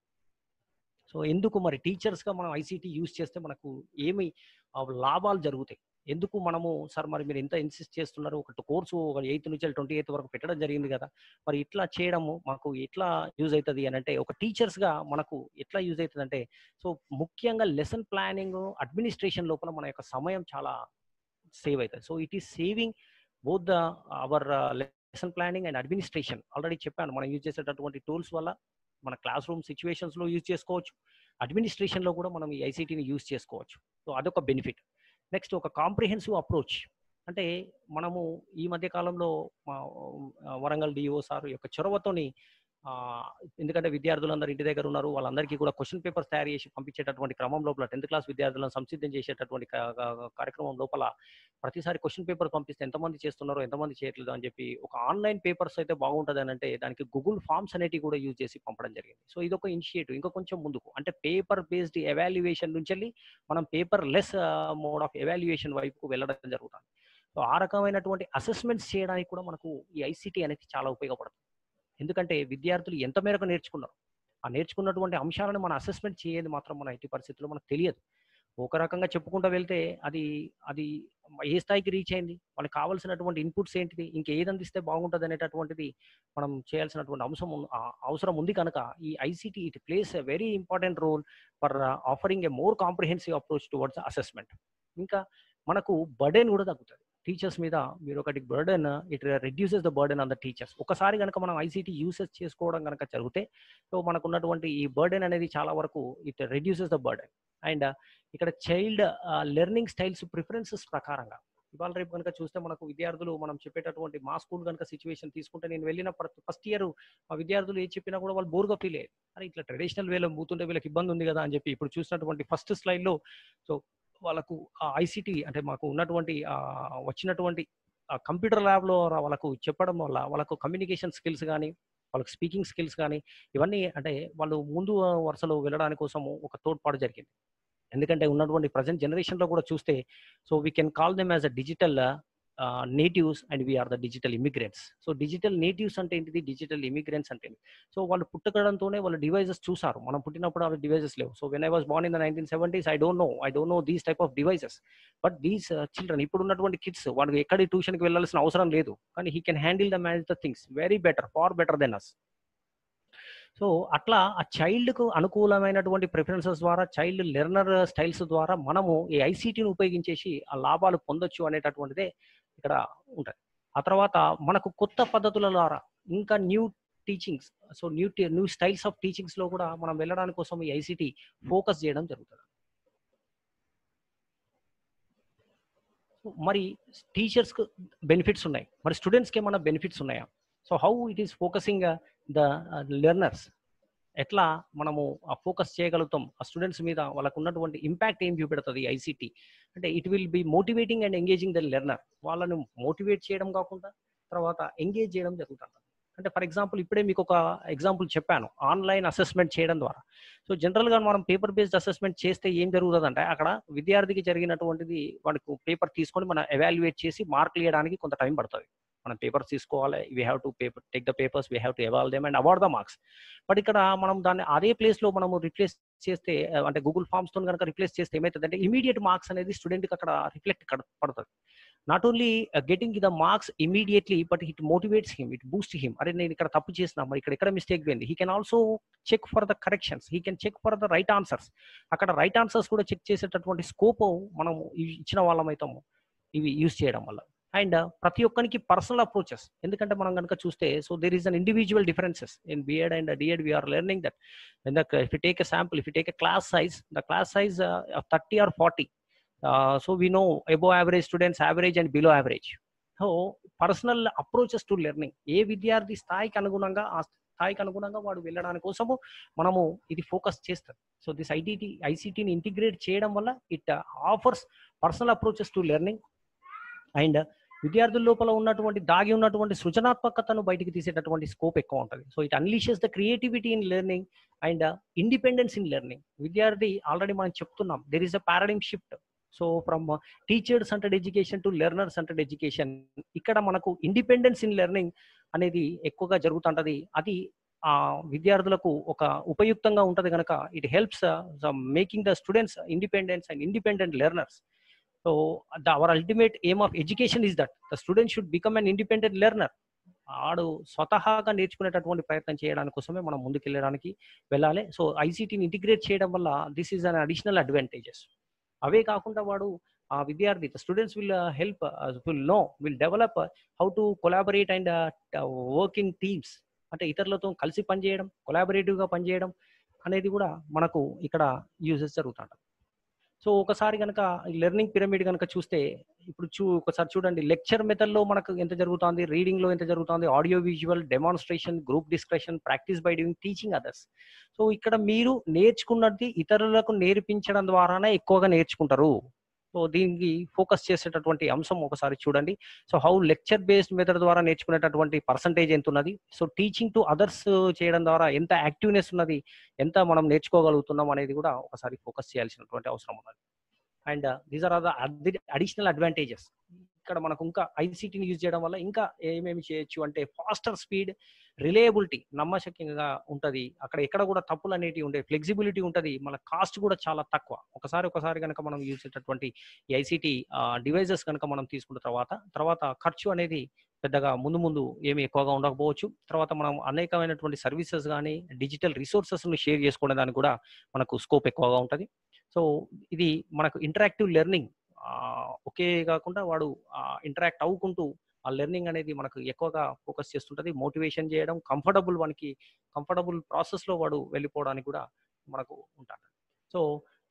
Speaker 1: సో ఎందుకు మరి టీచర్స్గా మనం ఐసీటీ యూజ్ చేస్తే మనకు ఏమి లాభాలు జరుగుతాయి ఎందుకు మనము సార్ మరి మీరు ఎంత ఇన్సిస్ట్ చేస్తున్నారు ఒక కోర్సు ఒక ఎయిత్ నుంచి ట్వంటీ ఎయిత్ వరకు పెట్టడం జరిగింది కదా మరి ఇట్లా చేయడము మాకు ఎట్లా యూజ్ అవుతుంది అని అంటే ఒక టీచర్స్గా మనకు ఎట్లా యూజ్ అవుతుంది అంటే సో ముఖ్యంగా లెసన్ ప్లానింగ్ అడ్మినిస్ట్రేషన్ లోపల మన యొక్క సమయం చాలా సేవ్ అవుతుంది so it is saving both the our lesson planning and administration already చెప్పాను మనం యూజ్ చేసేటటువంటి టూల్స్ వల్ల మన క్లాస్ రూమ్ సిచ్యువేషన్స్లో యూజ్ చేసుకోవచ్చు అడ్మినిస్ట్రేషన్లో కూడా మనం ఈ ఐసీటీని యూజ్ చేసుకోవచ్చు సో అదొక బెనిఫిట్ నెక్స్ట్ ఒక కాంప్రిహెన్సివ్ అప్రోచ్ అంటే మనము ఈ మధ్య కాలంలో మా ఆ, వరంగల్ డిఓ సార్ యొక్క చొరవతోని ఆ, ఎందుకంటే విద్యార్థులందరూ ఇంటి దగ్గర ఉన్నారు వాళ్ళందరికీ కూడా క్వశ్చన్ పేపర్స్ తయారు చేసి పంపించేటటువంటి క్రమం లోపల టెన్త్ క్లాస్ విద్యార్థులను సంసిద్ధం చేసేటటువంటి కా- కా- కార్యక్రమం లోపల ప్రతిసారి క్వశ్చన్ పేపర్ పంపిస్తే ఎంతమంది చేస్తున్నారో ఎంతమంది చేయట్లేదు అని చెప్పి ఒక ఆన్లైన్ పేపర్స్ అయితే బాగుంటుంది అని అంటే దానికి గూగుల్ ఫామ్స్ అనేటివి కూడా యూజ్ చేసి పంపడం జరిగింది సో ఇది ఒక ఇనిషియేటివ్ ఇంకా కొంచెం ముందుకు అంటే పేపర్ బేస్డ్ ఎవాల్యుయేషన్ నుంచి వెళ్ళి మనం paperless mode of evaluation వైపుకు వెళ్ళడం జరుగుతుంది సో ఆ రకమైనటువంటి అసెస్మెంట్స్ చేయడానికి కూడా మనకు ఈ ఐసీటీ అనేది చాలా ఉపయోగపడుతుంది ఎందుకంటే విద్యార్థులు ఎంత మేరకు నేర్చుకున్నారు ఆ నేర్చుకున్నటువంటి అంశాలను మన అసెస్మెంట్ చేయేది మాత్రం మన ఎట్టి పరిస్థితుల్లో మనకు తెలియదు ఒక రకంగా చెప్పుకుంటూ వెళ్తే అది అది ఏ స్థాయికి రీచ్ అయింది వాళ్ళకి కావాల్సినటువంటి ఇన్పుట్స్ ఏంటిది ఇంకా ఏది అందిస్తే బాగుంటుంది అనేటటువంటిది మనం చేయాల్సినటువంటి అంశం ఉన్- ఆ అవసరం ఉంది కనుక ఈ ICT it plays a very important role for offering a more comprehensive approach towards assessment ఇంకా మనకు బర్డెన్ కూడా తగ్గుతుంది టీచర్స్ మీద మీరు ఒకటి burden it reduces the burden on the teachers ఒకసారి కనుక మనం ఐసీటీ యూసెస్ చేసుకోవడం కనుక జరిగితే సో మనకు ఉన్నటువంటి ఈ బర్డెన్ అనేది చాలా వరకు it reduces the burden and ఇక్కడ చైల్డ్ లెర్నింగ్ స్టైల్స్ ప్రిఫరెన్సెస్ ప్రకారంగా ఇవాళ రేపు కనుక చూస్తే మనకు విద్యార్థులు మనం చెప్పేటటువంటి మా స్కూల్ కనుక సిచ్యువేషన్ తీసుకుంటే నేను వెళ్ళిన ఫస్ట్ ఇయర్ మా విద్యార్థులు ఏది చెప్పినా కూడా వాళ్ళు బోర్గా ఫీల్ అయ్యారు అరే ఇట్లా ట్రెడిషనల్ వేలో మూతుంటే వీళ్ళకి ఇబ్బంది ఉంది కదా అని చెప్పి ఇప్పుడు చూసినటువంటి ఫస్ట్ స్లైడ్లో సో వాళ్ళకు ఐసీటీ అంటే మాకు ఉన్నటువంటి ఆ, వచ్చినటువంటి కంప్యూటర్ ల్యాబ్లో వాళ్ళకు చెప్పడం వల్ల వాళ్ళకు కమ్యూనికేషన్ స్కిల్స్ కానీ వాళ్ళకి స్పీకింగ్ స్కిల్స్ కానీ ఇవన్నీ అంటే వాళ్ళు ముందు వరుసలో వెళ్ళడానికి కోసము ఒక తోడ్పాటు జరిగింది ఎందుకంటే ఉన్నటువంటి ప్రజెంట్ జనరేషన్లో కూడా చూస్తే so we can call them as a digital natives and we're the digital immigrants so digital natives అంటే ఏంటిది డిజిటల్ ఇమిగ్రెంట్స్ అంటే సో వాళ్ళు పుట్టకడంతోనే వాళ్ళు డివైజెస్ చూసారు మనం పుట్టినప్పుడు అవి డివైజెస్ లేవు so when I was born in the nineteen seventies I don't know I don't know these type of devices but these children ఇప్పుడు ఉన్నటువంటి కిడ్స్ వాళ్ళకి ఎక్కడి ట్యూషన్కి వెళ్ళాల్సిన అవసరం లేదు కానీ he can handle the manage the things very better far better than us so అట్లా ఆ చైల్డ్కు అనుకూలమైనటువంటి ప్రిఫరెన్సెస్ ద్వారా చైల్డ్ లెర్నర్ స్టైల్స్ ద్వారా మనము ఈ ఐసీటీని ఉపయోగించేసి ఆ లాభాలు పొందొచ్చు అనేటటువంటిదే ఇక్కడ ఉంటుంది ఆ తర్వాత మనకు కొత్త పద్ధతుల ద్వారా ఇంకా new teachings so new new styles of teachings లో కూడా మనం వెళ్ళడానికి కోసం ఈ ఐసీటీ ఫోకస్ చేయడం జరుగుతుంది So, మరి టీచర్స్ కు బెనిఫిట్స్ ఉన్నాయి మరి స్టూడెంట్స్ కి ఏమైనా బెనిఫిట్స్ ఉన్నాయా so how it is focusing the learners ఎట్లా మనము ఆ ఫోకస్ చేయగలుగుతాం ఆ స్టూడెంట్స్ మీద వాళ్ళకు ఉన్నటువంటి ఇంపాక్ట్ ఏం చూపెడుతుంది ఐసీటీ అంటే it will be motivating and engaging the learner వాళ్ళను మోటివేట్ చేయడం కాకుండా తర్వాత ఎంగేజ్ చేయడం జరుగుతుంది అంటే ఫర్ ఎగ్జాంపుల్ ఇప్పుడే మీకు ఒక ఎగ్జాంపుల్ చెప్పాను ఆన్లైన్ అసెస్మెంట్ చేయడం ద్వారా సో జనరల్గా మనం పేపర్ బేస్డ్ అసెస్మెంట్ చేస్తే ఏం జరుగుతుంది అంటే అక్కడ విద్యార్థికి జరిగినటువంటిది వాడికి పేపర్ తీసుకొని మనం ఎవాల్యుయేట్ చేసి మార్కులు ఇవ్వడానికి కొంత టైం పడుతుంది మనం పేపర్స్ తీసుకోవాలి we have to paper take the papers we have to eval them and award the marks but ఇక్కడ మనం దాన్ని అదే ప్లేస్ లో మనము రిప్లేస్ చేస్తే ఆ, అంటే గూగుల్ ఫామ్స్ తో కనుక రిప్లేస్ చేస్తే ఏమవుతుంది అంటే ఇమీడియట్ మార్క్స్ అనేది స్టూడెంట్ కి అక్కడ రిఫ్లెక్ట్ పడుతుంది not only getting the marks immediately but it motivates him it boost him అరే నేను ఇక్కడ తప్పు చేసిన మరి ఇక్కడ ఎక్కడ మిస్టేక్ పోయింది he can also check for the corrections he can check for the right answers అక్కడ రైట్ ఆన్సర్స్ కూడా చెక్ చేసేటటువంటి స్కోప్ మనం ఇ- ఇచ్చిన వాళ్ళం అవుతాము ఇవి యూజ్ చేయడం వల్ల అండ్ ప్రతి ఒక్కరికి పర్సనల్ అప్రోచెస్ ఎందుకంటే మనం కనుక చూస్తే so there is an individual differences in BEd and DEd we're learning that if you take a sample if you take a class size the class size thirty or forty so we know above average students average and below average so personal approaches to learning ఏ విద్యార్థి స్థాయికి అనుగుణంగా ఆ స్థాయికి అనుగుణంగా వాడు వెళ్ళడానికి కోసము మనము ఇది ఫోకస్ చేస్తాం సో దిస్ ఐటీటీ ఐసీటీని ఇంటిగ్రేట్ చేయడం వల్ల it offers personal approaches to learning and విద్యార్థుల లోపల ఉన్నటువంటి దాగి ఉన్నటువంటి సృజనాత్మకతను బయటికి తీసేటటువంటి స్కోప్ ఎక్కువ ఉంటుంది so it unleashes the creativity in learning and independence in learning విద్యార్థి ఆల్రెడీ మనం చెప్తున్నాం there is a paradigm shift so from teacher centred education to learner centred education ఇక్కడ మనకు ఇండిపెండెన్స్ ఇన్ లెర్నింగ్ అనేది ఎక్కువగా జరుగుతుంటది అది ఆ విద్యార్థులకు ఒక ఉపయుక్తంగా ఉంటది కనుక it helps making the students independence and independent learners so the our ultimate aim of education is that the student should become an independent learner ఆడు స్వతహాగా నేర్చుకునేటటువంటి ప్రయత్నం చేయడానికి కోసమే మనం ముందుకెళ్ళడానికి వెళ్ళాలి సో ఐసీటీని ఇంటిగ్రేట్ చేయడం వల్ల this is an additional advantages అవే కాకుండా వాడు ఆ విద్యార్థి students will help will know will develop how to collaborate and work in teams అంటే ఇతరులతో కలిసి పనిచేయడం కొలాబరేటివ్గా పనిచేయడం అనేది కూడా మనకు ఇక్కడ యూజెస్ జరుగుతుంటాయి సో ఒకసారి కనుక లెర్నింగ్ పిరమిడ్ కనుక చూస్తే ఇప్పుడు చూ ఒకసారి చూడండి లెక్చర్ మెథడ్లో మనకు ఎంత జరుగుతుంది రీడింగ్లో ఎంత జరుగుతుంది audio visual demonstration group discussion practice by doing teaching others so ఇక్కడ మీరు నేర్చుకున్నది ఇతరులకు నేర్పించడం ద్వారానే ఎక్కువగా నేర్చుకుంటారు సో దీనికి ఫోకస్ చేసేటటువంటి అంశం ఒకసారి చూడండి so how lecture based method ద్వారా నేర్చుకునేటటువంటి పర్సంటేజ్ ఎంత ఉన్నది సో టీచింగ్ టు అదర్స్ చేయడం ద్వారా ఎంత యాక్టివ్నెస్ ఉన్నది ఎంత మనం నేర్చుకోగలుగుతున్నాం అనేది కూడా ఒకసారి ఫోకస్ చేయాల్సినటువంటి అవసరం ఉన్నది and these are the additional advantages ఇక్కడ మనకు ఇంకా ఐసీటీని యూజ్ చేయడం వల్ల ఇంకా ఏమేమి చేయొచ్చు అంటే ఫాస్టర్ స్పీడ్ రిలయబిలిటీ నమ్మశక్యంగా ఉంటుంది అక్కడ ఎక్కడ కూడా తప్పులు అనేటివి ఉండే ఫ్లెక్సిబిలిటీ ఉంటుంది మన కాస్ట్ కూడా చాలా తక్కువ ఒకసారి ఒకసారి కనుక మనం యూజ్ చేసేటటువంటి ఈ ఐసీటీ డివైజెస్ కనుక మనం తీసుకున్న తర్వాత తర్వాత ఖర్చు అనేది పెద్దగా ముందు ముందు ఏమి ఎక్కువగా ఉండకపోవచ్చు తర్వాత మనం అనేకమైనటువంటి సర్వీసెస్ కానీ డిజిటల్ రిసోర్సెస్ను షేర్ చేసుకునే దానికి కూడా మనకు స్కోప్ ఎక్కువగా ఉంటుంది సో ఇది మనకు ఇంటరాక్టివ్ లెర్నింగ్ ఒకే కాకుండా వాడు ఇంటరాక్ట్ అవ్వుకుంటూ ఆ లెర్నింగ్ అనేది మనకు ఎక్కువగా ఫోకస్ చేస్తుంటుంది మోటివేషన్ చేయడం కంఫర్టబుల్ మనకి కంఫర్టబుల్ ప్రాసెస్లో వాడు వెళ్ళిపోవడానికి కూడా మనకు ఉంటాడు సో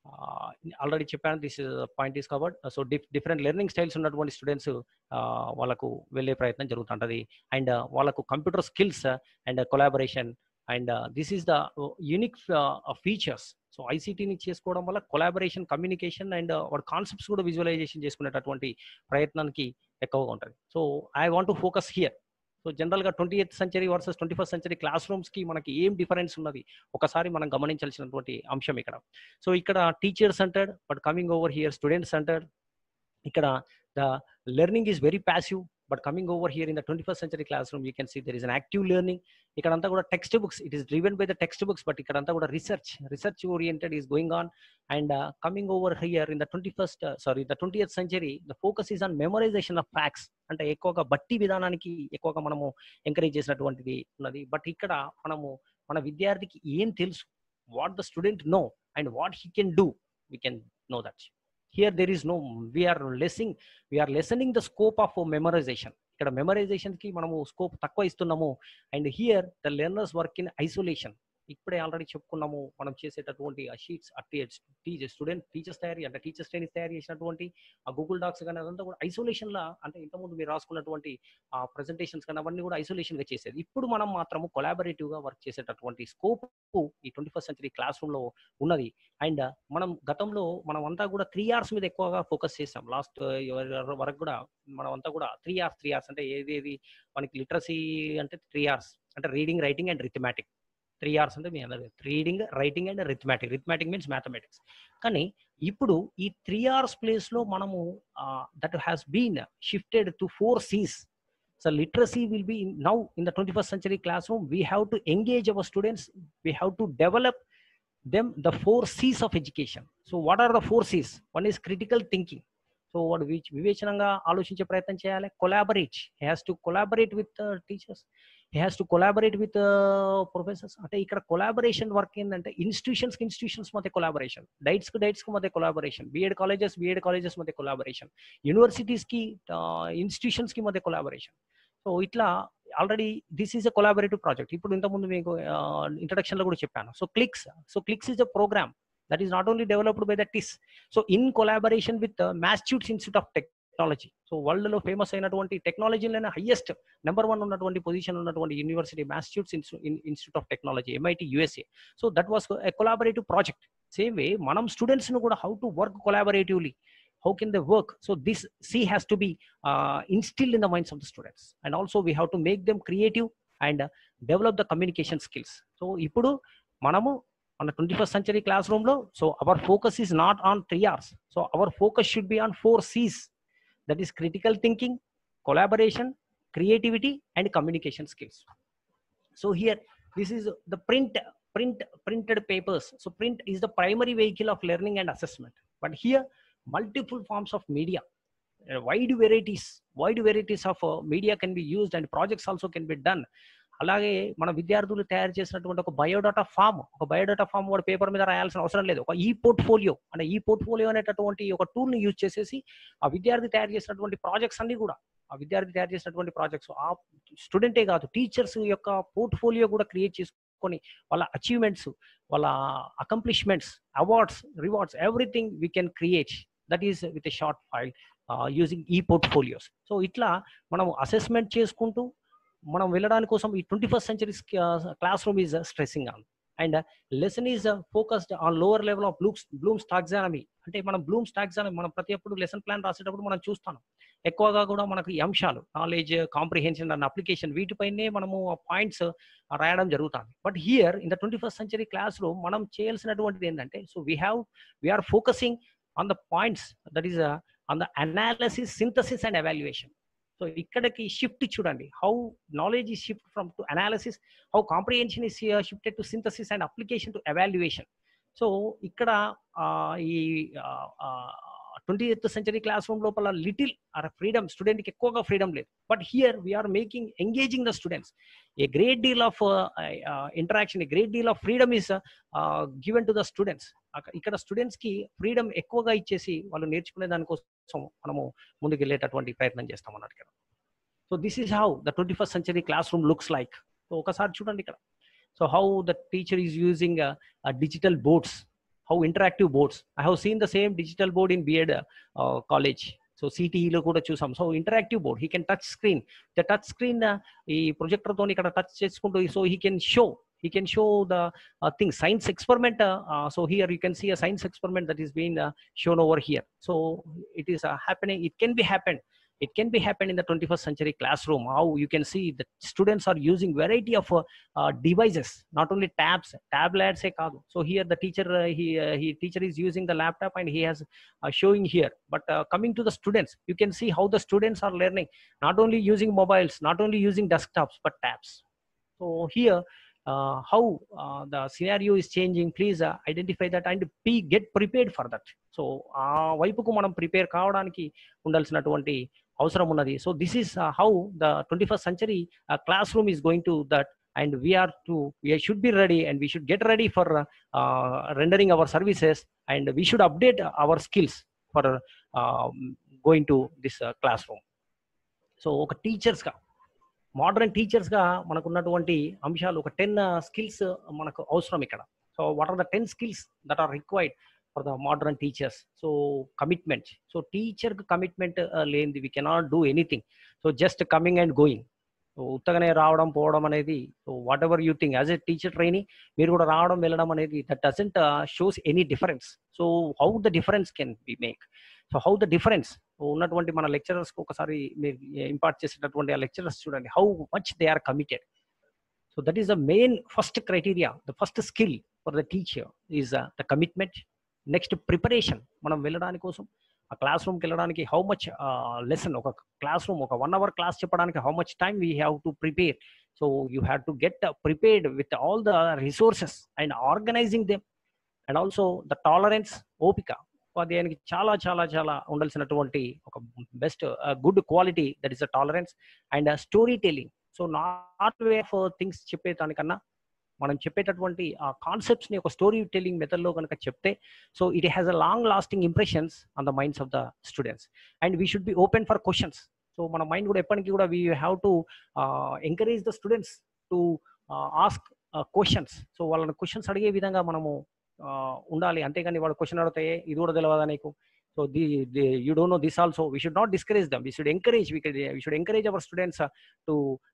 Speaker 1: ఆల్రెడీ చెప్పాను this point is covered so diff different learning styles ఉన్నటువంటి స్టూడెంట్స్ వాళ్ళకు వెళ్ళే ప్రయత్నం జరుగుతుంటుంది అండ్ వాళ్ళకు computer skills and collaboration and this is the unique features so ఐసీటీని చేసుకోవడం వల్ల కొలాబరేషన్ కమ్యూనికేషన్ అండ్ వాడు కాన్సెప్ట్స్ కూడా విజువలైజేషన్ చేసుకునేటటువంటి ప్రయత్నానికి ఎక్కువగా ఉంటుంది so I want to focus here so జనరల్గా twenty eighth century versus twenty first century class రూమ్స్కి మనకి ఏం డిఫరెన్స్ ఉన్నది ఒకసారి మనం గమనించాల్సినటువంటి అంశం ఇక్కడ సో ఇక్కడ teacher centred but coming over here student centred ఇక్కడ the learning is very passive but coming over here in the twenty first century class room you can see there is an active learning ఇక్కడంతా కూడా text books it is driven by the text books but ఇక్కడంతా కూడా research research oriented is going on and coming over here in the twenty first sorry the twenty eighth century the focus is on memorisation of facts అంటే ఎక్కువగా బట్టి విధానానికి ఎక్కువగా మనము encourage చేసినటువంటిది ఉన్నది బట్ ఇక్కడ మనము మన విద్యార్థికి ఏం తెలుసు what the student know and what he can do we can know that here there is no we are lessening we are lessening the scope of memorisation ఇక్కడ మెమరైజేషన్ కి మనము స్కోప్ తక్కువ ఇస్తున్నాము and here the learners work in isolation ఇప్పుడే already చెప్పుకున్నాము మనం చేసేటటువంటి ఆ షీట్స్ టీచర్ స్టూడెంట్ టీచర్స్ తయారీ అంటే టీచర్స్ ట్రైనింగ్ తయారు చేసినటువంటి ఆ గూగుల్ డాక్స్ కానీ అదంతా కూడా ఐసోలేషన్ లా అంటే ఇంతకుముందు మీరు రాసుకున్నటువంటి ఆ ప్రజెంటేషన్స్ కానీ అవన్నీ కూడా ఐసోలేషన్ గా చేసేది ఇప్పుడు మనం మాత్రము కొలాబరేటివ్ గా వర్క్ చేసేటటువంటి స్కోప్ ఈ twenty first century class room లో ఉన్నది అండ్ మనం గతంలో మనం అంతా కూడా త్రీ అవర్స్ మీద ఎక్కువగా ఫోకస్ చేసాం లాస్ట్ వరకు కూడా మనం అంతా కూడా త్రీ అవర్స్ త్రీ అవర్స్ అంటే ఏది ఏది మనకి లిటరసీ అంటే త్రీ అవర్స్ అంటే reading writing and rithmetic three R's అంటే మీ అందరు reading writing and rithmetic rithmetic means mathematics కానీ ఇప్పుడు ఈ త్రీ అవర్స్ ప్లేస్ లో మనము that has been shifted to four Cs so literacy will be now in the twenty first century class room we have to engage our students we have to develop them the four Cs of education so what are the four Cs one is critical thinking so వాడు వివేచనంగా ఆలోచించే ప్రయత్నం చేయాలి collaborate he has to collaborate with teachers he has to collaborate with professors అంటే ఇక్కడ collaboration work ఏంటంటే institutions కి institutions మధ్య కొలాబరేషన్ డైట్స్ కి డైట్స్ కి మధ్య collaboration BEd colleges BEd colleges మధ్య కొలాబరేషన్ యూనివర్సిటీస్ కి ఇన్స్టిట్యూషన్స్ కి మధ్య కొలాబరేషన్ సో ఇట్లా already this is a collaborative project ఇప్పుడు ఇంతకుముందు మీకు ఇంట్రడక్షన్ లో కూడా చెప్పాను so clicks so CLIx is a program that is not only developed by the TIS. So in collaboration with the Massachusetts Institute of Technology. So world లో famous అయినటువంటి టెక్నాలజీలోనే highest number one ఉన్నటువంటి position ఉన్నటువంటి university Massachusetts Institute of Technology MIT USA so that was a collaborative project same way మనం students ను కూడా how to work collaboratively how can they work so this c has to be uh, instilled in the minds of the students and also we have to make them creative and uh, develop the communication skills so ఇప్పుడు మనము మన twenty first century class room లో so our focus is not on three R's so our focus should be on four Cs that is critical thinking collaboration creativity and communication skills so here this is the print print printed papers so print is the primary vehicle of learning and assessment but here multiple forms of media uh, wide varieties wide varieties of uh, media can be used and projects also can be done అలాగే మన విద్యార్థులు తయారు చేసినటువంటి ఒక biodata form ఒక biodata form వాడు paper మీద రాయాల్సిన అవసరం లేదు ఒక ఈ పోర్ట్ఫోలియో అంటే ఈ పోర్ట్ఫోలియో అనేటటువంటి ఒక టూల్ ని యూజ్ చేసేసి ఆ విద్యార్థి తయారు చేసినటువంటి ప్రాజెక్ట్స్ అన్ని కూడా ఆ విద్యార్థి తయారు చేసినటువంటి ప్రాజెక్ట్స్ ఆ స్టూడెంటే కాదు టీచర్స్ యొక్క పోర్ట్ఫోలియో కూడా క్రియేట్ చేసుకొని వాళ్ళ అచీవ్మెంట్స్ వాళ్ళ accomplishments awards rewards everything we can create that is with a short file using ఈ పోర్ట్ఫోలియోస్ సో ఇట్లా మనం అసెస్మెంట్ చేసుకుంటూ మనం వెళ్ళడానికి కోసం ఈ twenty first century class room is stressing on and lesson is focused on lower level of Bloom's Bloom's taxonomy అంటే మనం బ్లూమ్స్ టాక్సానమీ మనం ప్రతి ఒప్పుడు లెసన్ ప్లాన్ రాసేటప్పుడు మనం చూస్తాం ఎక్కువగా కూడా మనకు ఈ అంశాలు నాలెడ్జ్ కాంప్రిహెన్షన్ అండ్ అప్లికేషన్ వీటిపైనే మనము పాయింట్స్ రాయడం జరుగుతుంది but here in the twenty first century class room మనం చేయాల్సినటువంటిది ఏంటంటే so we have we are focusing on the points that is on the analysis synthesis and evaluation so ఇక్కడికి shift చూడండి how knowledge ఈ shift from to analysis how comprehension is shifted to synthesis and application to evaluation so ఇక్కడ ఈ twenty eighth century class room లోపల little or freedom స్టూడెంట్కి ఎక్కువగా freedom లేదు but here we are making engaging the students a great deal of interaction a great deal of freedom is given to the students ఇక్కడ students కి freedom ఎక్కువగా ఇచ్చేసి వాళ్ళు నేర్చుకునే దానికోసం మనము ముందుకు వెళ్ళేటటువంటి ప్రయత్నం చేస్తాం అన్నట్టు కదా so this is how the twenty first century class room looks like so ఒకసారి చూడండి ఇక్కడ so how the teacher is using digital boards how interactive boards I have seen the same digital board in BEd college so సిటీఈలో కూడా చూసాం so interactive board he can touch screen the touch screen ఈ projector తో ఇక్కడ touch చేసుకుంటూ so he can show he can show the uh, thing science experiment uh, uh, so here you can see a science experiment that is being uh, shown over here so it is uh, happening it can be happened it can be happened in the 21st century classroom how you can see the students are using variety of uh, uh, devices not only tabs tablets e kaadu so here the teacher uh, he uh, he teacher is using the laptop and he has uh, showing here but uh, coming to the students you can see how the students are learning not only using mobiles not only using desktops but tabs so here uh, how uh, the scenario is changing please uh, identify that and be get prepared for that so ఆ వైపుకు మనం prepare కావడానికి ఉండాల్సినటువంటి అవసరం ఉన్నది so this is how the twenty first century class room is going to that and we are to we should be ready and we should get ready for rendering our services and we should update our skills for going to this class room so ఒక టీచర్స్గా modern టీచర్స్గా మనకు ఉన్నటువంటి అంశాలు ఒక ten skills మనకు అవసరం ఇక్కడ so what are the ten skills that are required for the modern teachers so commitment so టీచర్కి కమిట్మెంట్ లేనిది we cannot do anything so just coming and going so ఉత్తగానే రావడం పోవడం అనేది so whatever you think as a teacher training మీరు కూడా రావడం వెళ్ళడం అనేది that doesn't shows any difference so how the difference can be make so how the difference ఉన్నటువంటి మన లెక్చరర్స్ ఒకసారి మీరు ఇంపార్ట్ చేసేటటువంటి ఆ లెక్చరర్స్ చూడండి how much they are committed so that is the main first criteria the first skill for the teacher is the commitment next preparation మనం వెళ్ళడానికి కోసం ఆ క్లాస్ రూమ్కి వెళ్ళడానికి హౌ మచ్ లెసన్ ఒక క్లాస్ రూమ్ ఒక వన్ అవర్ క్లాస్ చెప్పడానికి how much time we have to prepare so you have to get prepared with all the resources and organising them and also the tolerance ఓపిక ఉపాధ్యాయునికి చాలా చాలా చాలా ఉండాల్సినటువంటి ఒక best good quality that is a tolerance and storytelling so not way of things చెప్పేదానికన్నా మనం చెప్పేటటువంటి ఆ కాన్సెప్ట్స్ ని ఒక స్టోరీ టెల్లింగ్ మెథడ్ లో కనుక చెప్తే so it has a long lasting impressions on the minds of the students and we should be open for questions so మన మైండ్ కూడా ఎప్పటికీ కూడా we have to encourage the students to ask questions so వాళ్ళని questions అడిగే విధంగా మనము ఉండాలి అంతేగాని వాడు క్వశ్చన్ అడిగితే ఇది కూడా తెలియదా నీకు so the you don't know this also we should not discourage them we should encourage we we should encourage our students to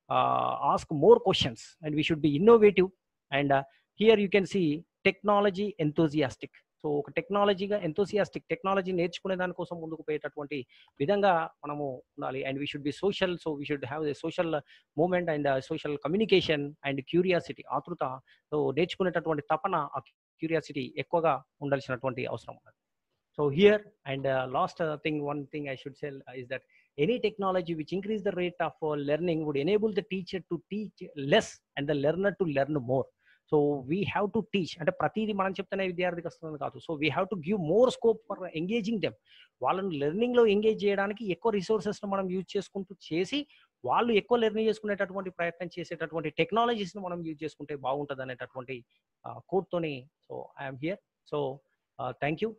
Speaker 1: ask more questions and we should be innovative and here you can see technology enthusiastic so ఒక టెక్నాలజీగా ఎంతోసియాస్టిక్ technology నేర్చుకునే దానికోసం ముందుకు పోయేటటువంటి విధంగా మనము ఉండాలి and we should be social so we should have a social movement and social communication and curiosity ఆతృత so నేర్చుకునేటటువంటి తపన ఆ క్యూరియాసిటీ ఎక్కువగా ఉండాల్సినటువంటి అవసరం ఉన్నది so here and last thing one thing I should sell is that any technology which increase the rate of learning would enable the teacher to teach less and the learner to learn more so we have to teach అంటే ప్రతిదీ మనం చెప్తేనే విద్యార్థికి వస్తుంది కాదు so we have to give more scope for engaging them వాళ్ళని learning లో engage చేయడానికి ఎక్కువ రిసోర్సెస్ మనం యూజ్ చేసుకుంటూ చేసి వాళ్ళు ఎక్కువ లెర్న్ చేసుకునేటటువంటి ప్రయత్నం చేసేటటువంటి టెక్నాలజీస్ని మనం యూజ్ చేసుకుంటే బాగుంటుంది అనేటటువంటి కోడ్తోని so I'm here so thank you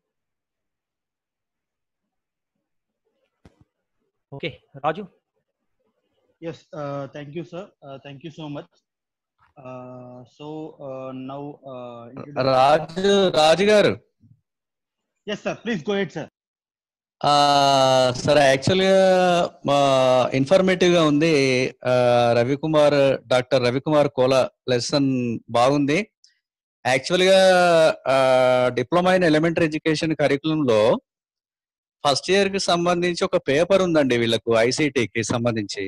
Speaker 1: okay Raju
Speaker 2: Yes, uh, thank you, sir. Uh, thank you so much. Uh, so uh, now, uh, introduce-
Speaker 3: Raju Raju garu
Speaker 2: yes, sir. Please go ahead, sir.
Speaker 3: Sir యాక్చువల్గా మా informative గా ఉంది ఆ, Ravikumar doctor Ravikumar Kola lesson బాగుంది actual గా diploma in elementary education కరికులంలో first year కి సంబంధించి ఒక పేపర్ ఉందండి వీళ్ళకు ICT కి సంబంధించి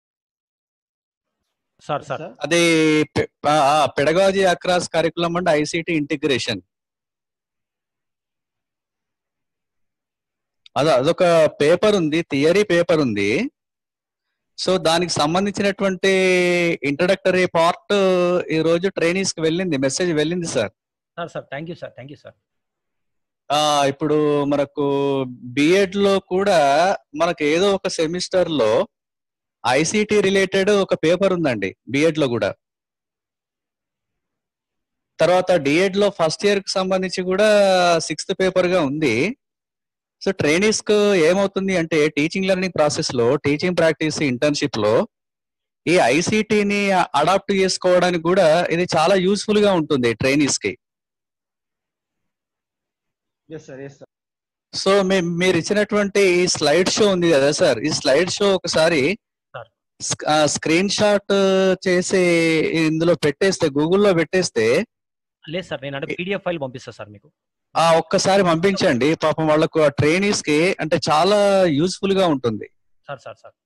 Speaker 1: సార్ సార్
Speaker 2: Sir.
Speaker 3: అది pedagogy across curriculum and ICT integration అదే అదొక పేపర్ ఉంది థియరీ పేపర్ ఉంది సో దానికి సంబంధించినటువంటి ఇంట్రడక్టరీ పార్ట్ ఈ రోజు ట్రైనీస్ కి వెళ్ళింది మెసేజ్ వెళ్ళింది sir
Speaker 1: sir sir thank you sir thank you sir
Speaker 3: ఆ ఇప్పుడు మనకు బిఎడ్ లో కూడా మనకు ఏదో ఒక సెమిస్టర్ లో ఐసిటి రిలేటెడ్ ఒక పేపర్ ఉందండి బిఎడ్ లో కూడా తర్వాత డిఎడ్ లో ఫస్ట్ ఇయర్ కి సంబంధించి కూడా సిక్స్త్ పేపర్ గా ఉంది సో ట్రైనీస్ కు ఏమవుతుంది అంటే టీచింగ్ లెర్నింగ్ ప్రాసెస్ లో టీచింగ్ ప్రాక్టీస్ ఇంటర్న్షిప్ లో ఈ ఐసిటిని అడాప్ట్ చేసుకోవడానికి కూడా ఇది చాలా యూస్ఫుల్ గా ఉంటుంది ట్రైనీస్ కి
Speaker 2: Yes, sir. Yes, sir.
Speaker 3: So మే- మీరు ఇచ్చినటువంటి ఈ స్లైడ్ షో ఉంది కదా సార్ ఈ స్లైడ్ షో ఒకసారి
Speaker 1: Sir.
Speaker 3: స్క్రీన్ షాట్ చేసి ఇందులో పెట్టేస్తే గూగుల్లో పెట్టేస్తే
Speaker 1: లేదు సార్ నేను అంటే పీడిఎఫ్ ఫైల్ పంపిస్తాను సార్ మీకు
Speaker 3: ఆ ఒక్కసారి పంపించండి పాపం వాళ్ళకు ఆ ట్రైనీస్ కి అంటే చాలా యూస్ఫుల్ గా ఉంటుంది
Speaker 1: sir sir sir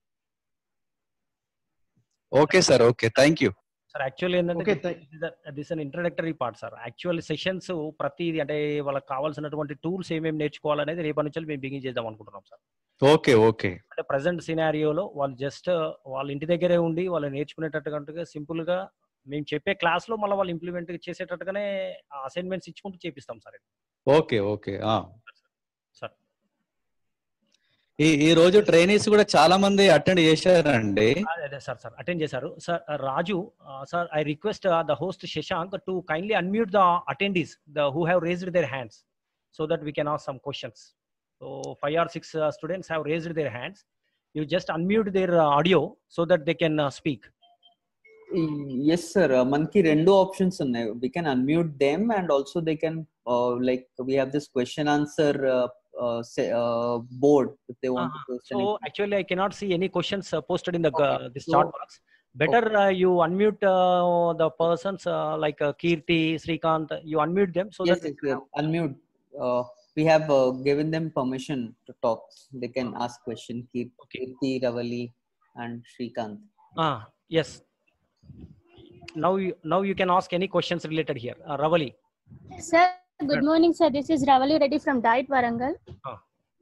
Speaker 3: okay sir okay thank you
Speaker 1: sir actually ఏంటంటే
Speaker 2: Okay, thank-
Speaker 1: this an introductory part sir actual sessions ప్రతిది అంటే వాళ్ళకి కావాల్సినటువంటి టూల్స్ ఏమేమి నేర్చుకోవాలనేది రేపటి నుంచి మేము బిగిన్ చేద్దాం అనుకుంటున్నాం సార్
Speaker 3: ఓకే ఓకే
Speaker 1: అంటే ప్రజెంట్ సినారియోలో వాళ్ళు జస్ట్ వాళ్ళ ఇంటి దగ్గరే ఉండి వాళ్ళు నేర్చుకునేటట్టుగా సింపుల్ గా మేము చెప్పే క్లాస్ లో మళ్ళీ వాళ్ళు ఇంప్లిమెంట్ చేసేటట్టుగానే అసైన్మెంట్స్ ఇచ్చుకుంటూ చేపిస్తాం సార్
Speaker 3: ఓకే ఓకే ఆ.
Speaker 1: సార్
Speaker 3: ఈ ఈ రోజు ట్రైనీస్ కూడా చాలా మంది అటెండ్ చేశారండి
Speaker 1: అదే అదే సార్ సార్ అటెండ్ చేశారు sir Raju sir I request the host Shashank to kindly unmute the attendees the who have raised their hands so that we can ask some questions so five or six students have raised their hands you just unmute their audio so that they can speak
Speaker 4: yes sir మనకి రెండు options ఉన్నాయి we can unmute them and also they can like we have this question answer board if they want to post
Speaker 1: So
Speaker 4: any.
Speaker 1: actually, I cannot see any questions uh, posted in the
Speaker 4: Okay.
Speaker 1: uh, this chat
Speaker 4: So-
Speaker 1: box. Better uh, you unmute uh, the persons uh, like uh, Kirti, Srikant. You unmute them so
Speaker 4: yes,
Speaker 1: that
Speaker 4: yes, yes, unmute. Uh, we have uh, given them permission to talk. They can ask question. Keer-
Speaker 1: Okay.
Speaker 4: Kirti, Ravali, and Shrikant.
Speaker 1: ah yes. Now you now you can ask any questions related here. Uh, Ravali.
Speaker 5: Sir, good morning, sir. This is Ravali Reddy from Diet Varangal.
Speaker 1: Ah.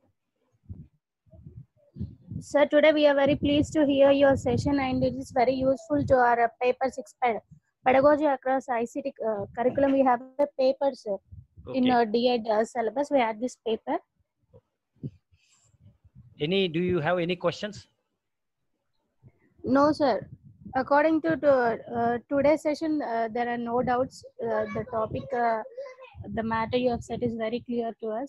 Speaker 5: Sir, today we are very pleased to hear your session and it is very useful to our uh, paper six ped- pedagogy across ICT uh, curriculum. We have a paper, sir. In
Speaker 1: Okay.
Speaker 5: our D.Ed uh, syllabus, we had this paper.
Speaker 1: Any do you have any questions?
Speaker 5: No, sir. According to, to uh, today's session, uh, there are no doubts. Uh, the topic, uh, the matter you have said is very clear to us.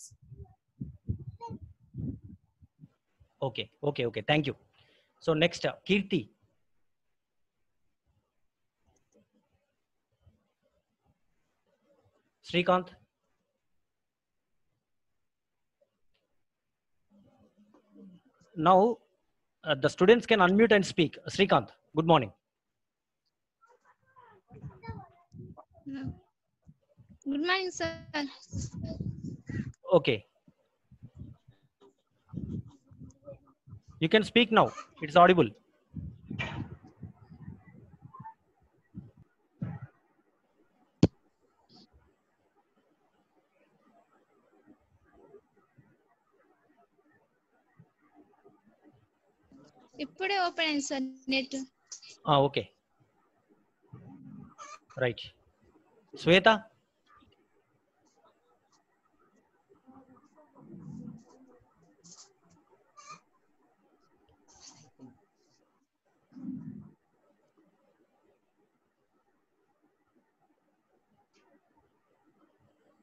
Speaker 1: Okay. Okay. Okay. Thank you. So next, uh, Kirti. Srikant. Now, uh, the students can unmute and speak. Srikant, good morning.
Speaker 6: Good morning, sir.
Speaker 1: Okay. You can speak now. It's audible.
Speaker 6: ఇప్పుడే open అయింది sir net
Speaker 1: Ah, okay. Right. Sweta?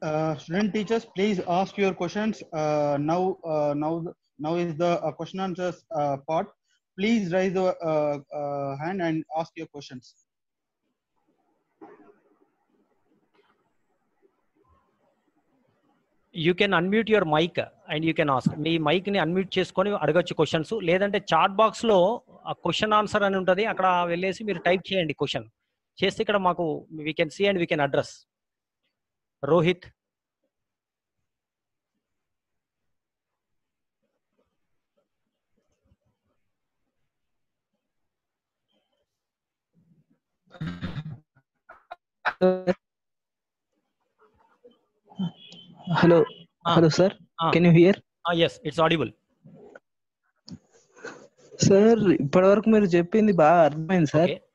Speaker 2: Uh, student teachers, please ask your questions. Uh, now, uh, now, now is the uh, question answers uh, part. Please raise the uh, uh, hand and ask your questions.
Speaker 1: You can unmute your mic and you can ask మీ mic ని unmute చేసుకొని అడగచ్చు questions లేదంటే chat box లో ఆ question answer అని ఉంటుంది అక్కడ వెళ్ళేసి మీరు టైప్ చేయండి క్వశ్చన్ చేస్తే ఇక్కడ మాకు we can see and we can address Rohit
Speaker 7: Hello,
Speaker 1: Ah.
Speaker 7: hello, sir.
Speaker 1: Ah.
Speaker 7: Can you hear?
Speaker 1: Yes it's audible
Speaker 7: sir ఇప్పటివరకు మీరు చెప్పింది బాగా అర్థమైంది సార్
Speaker 1: ఓకే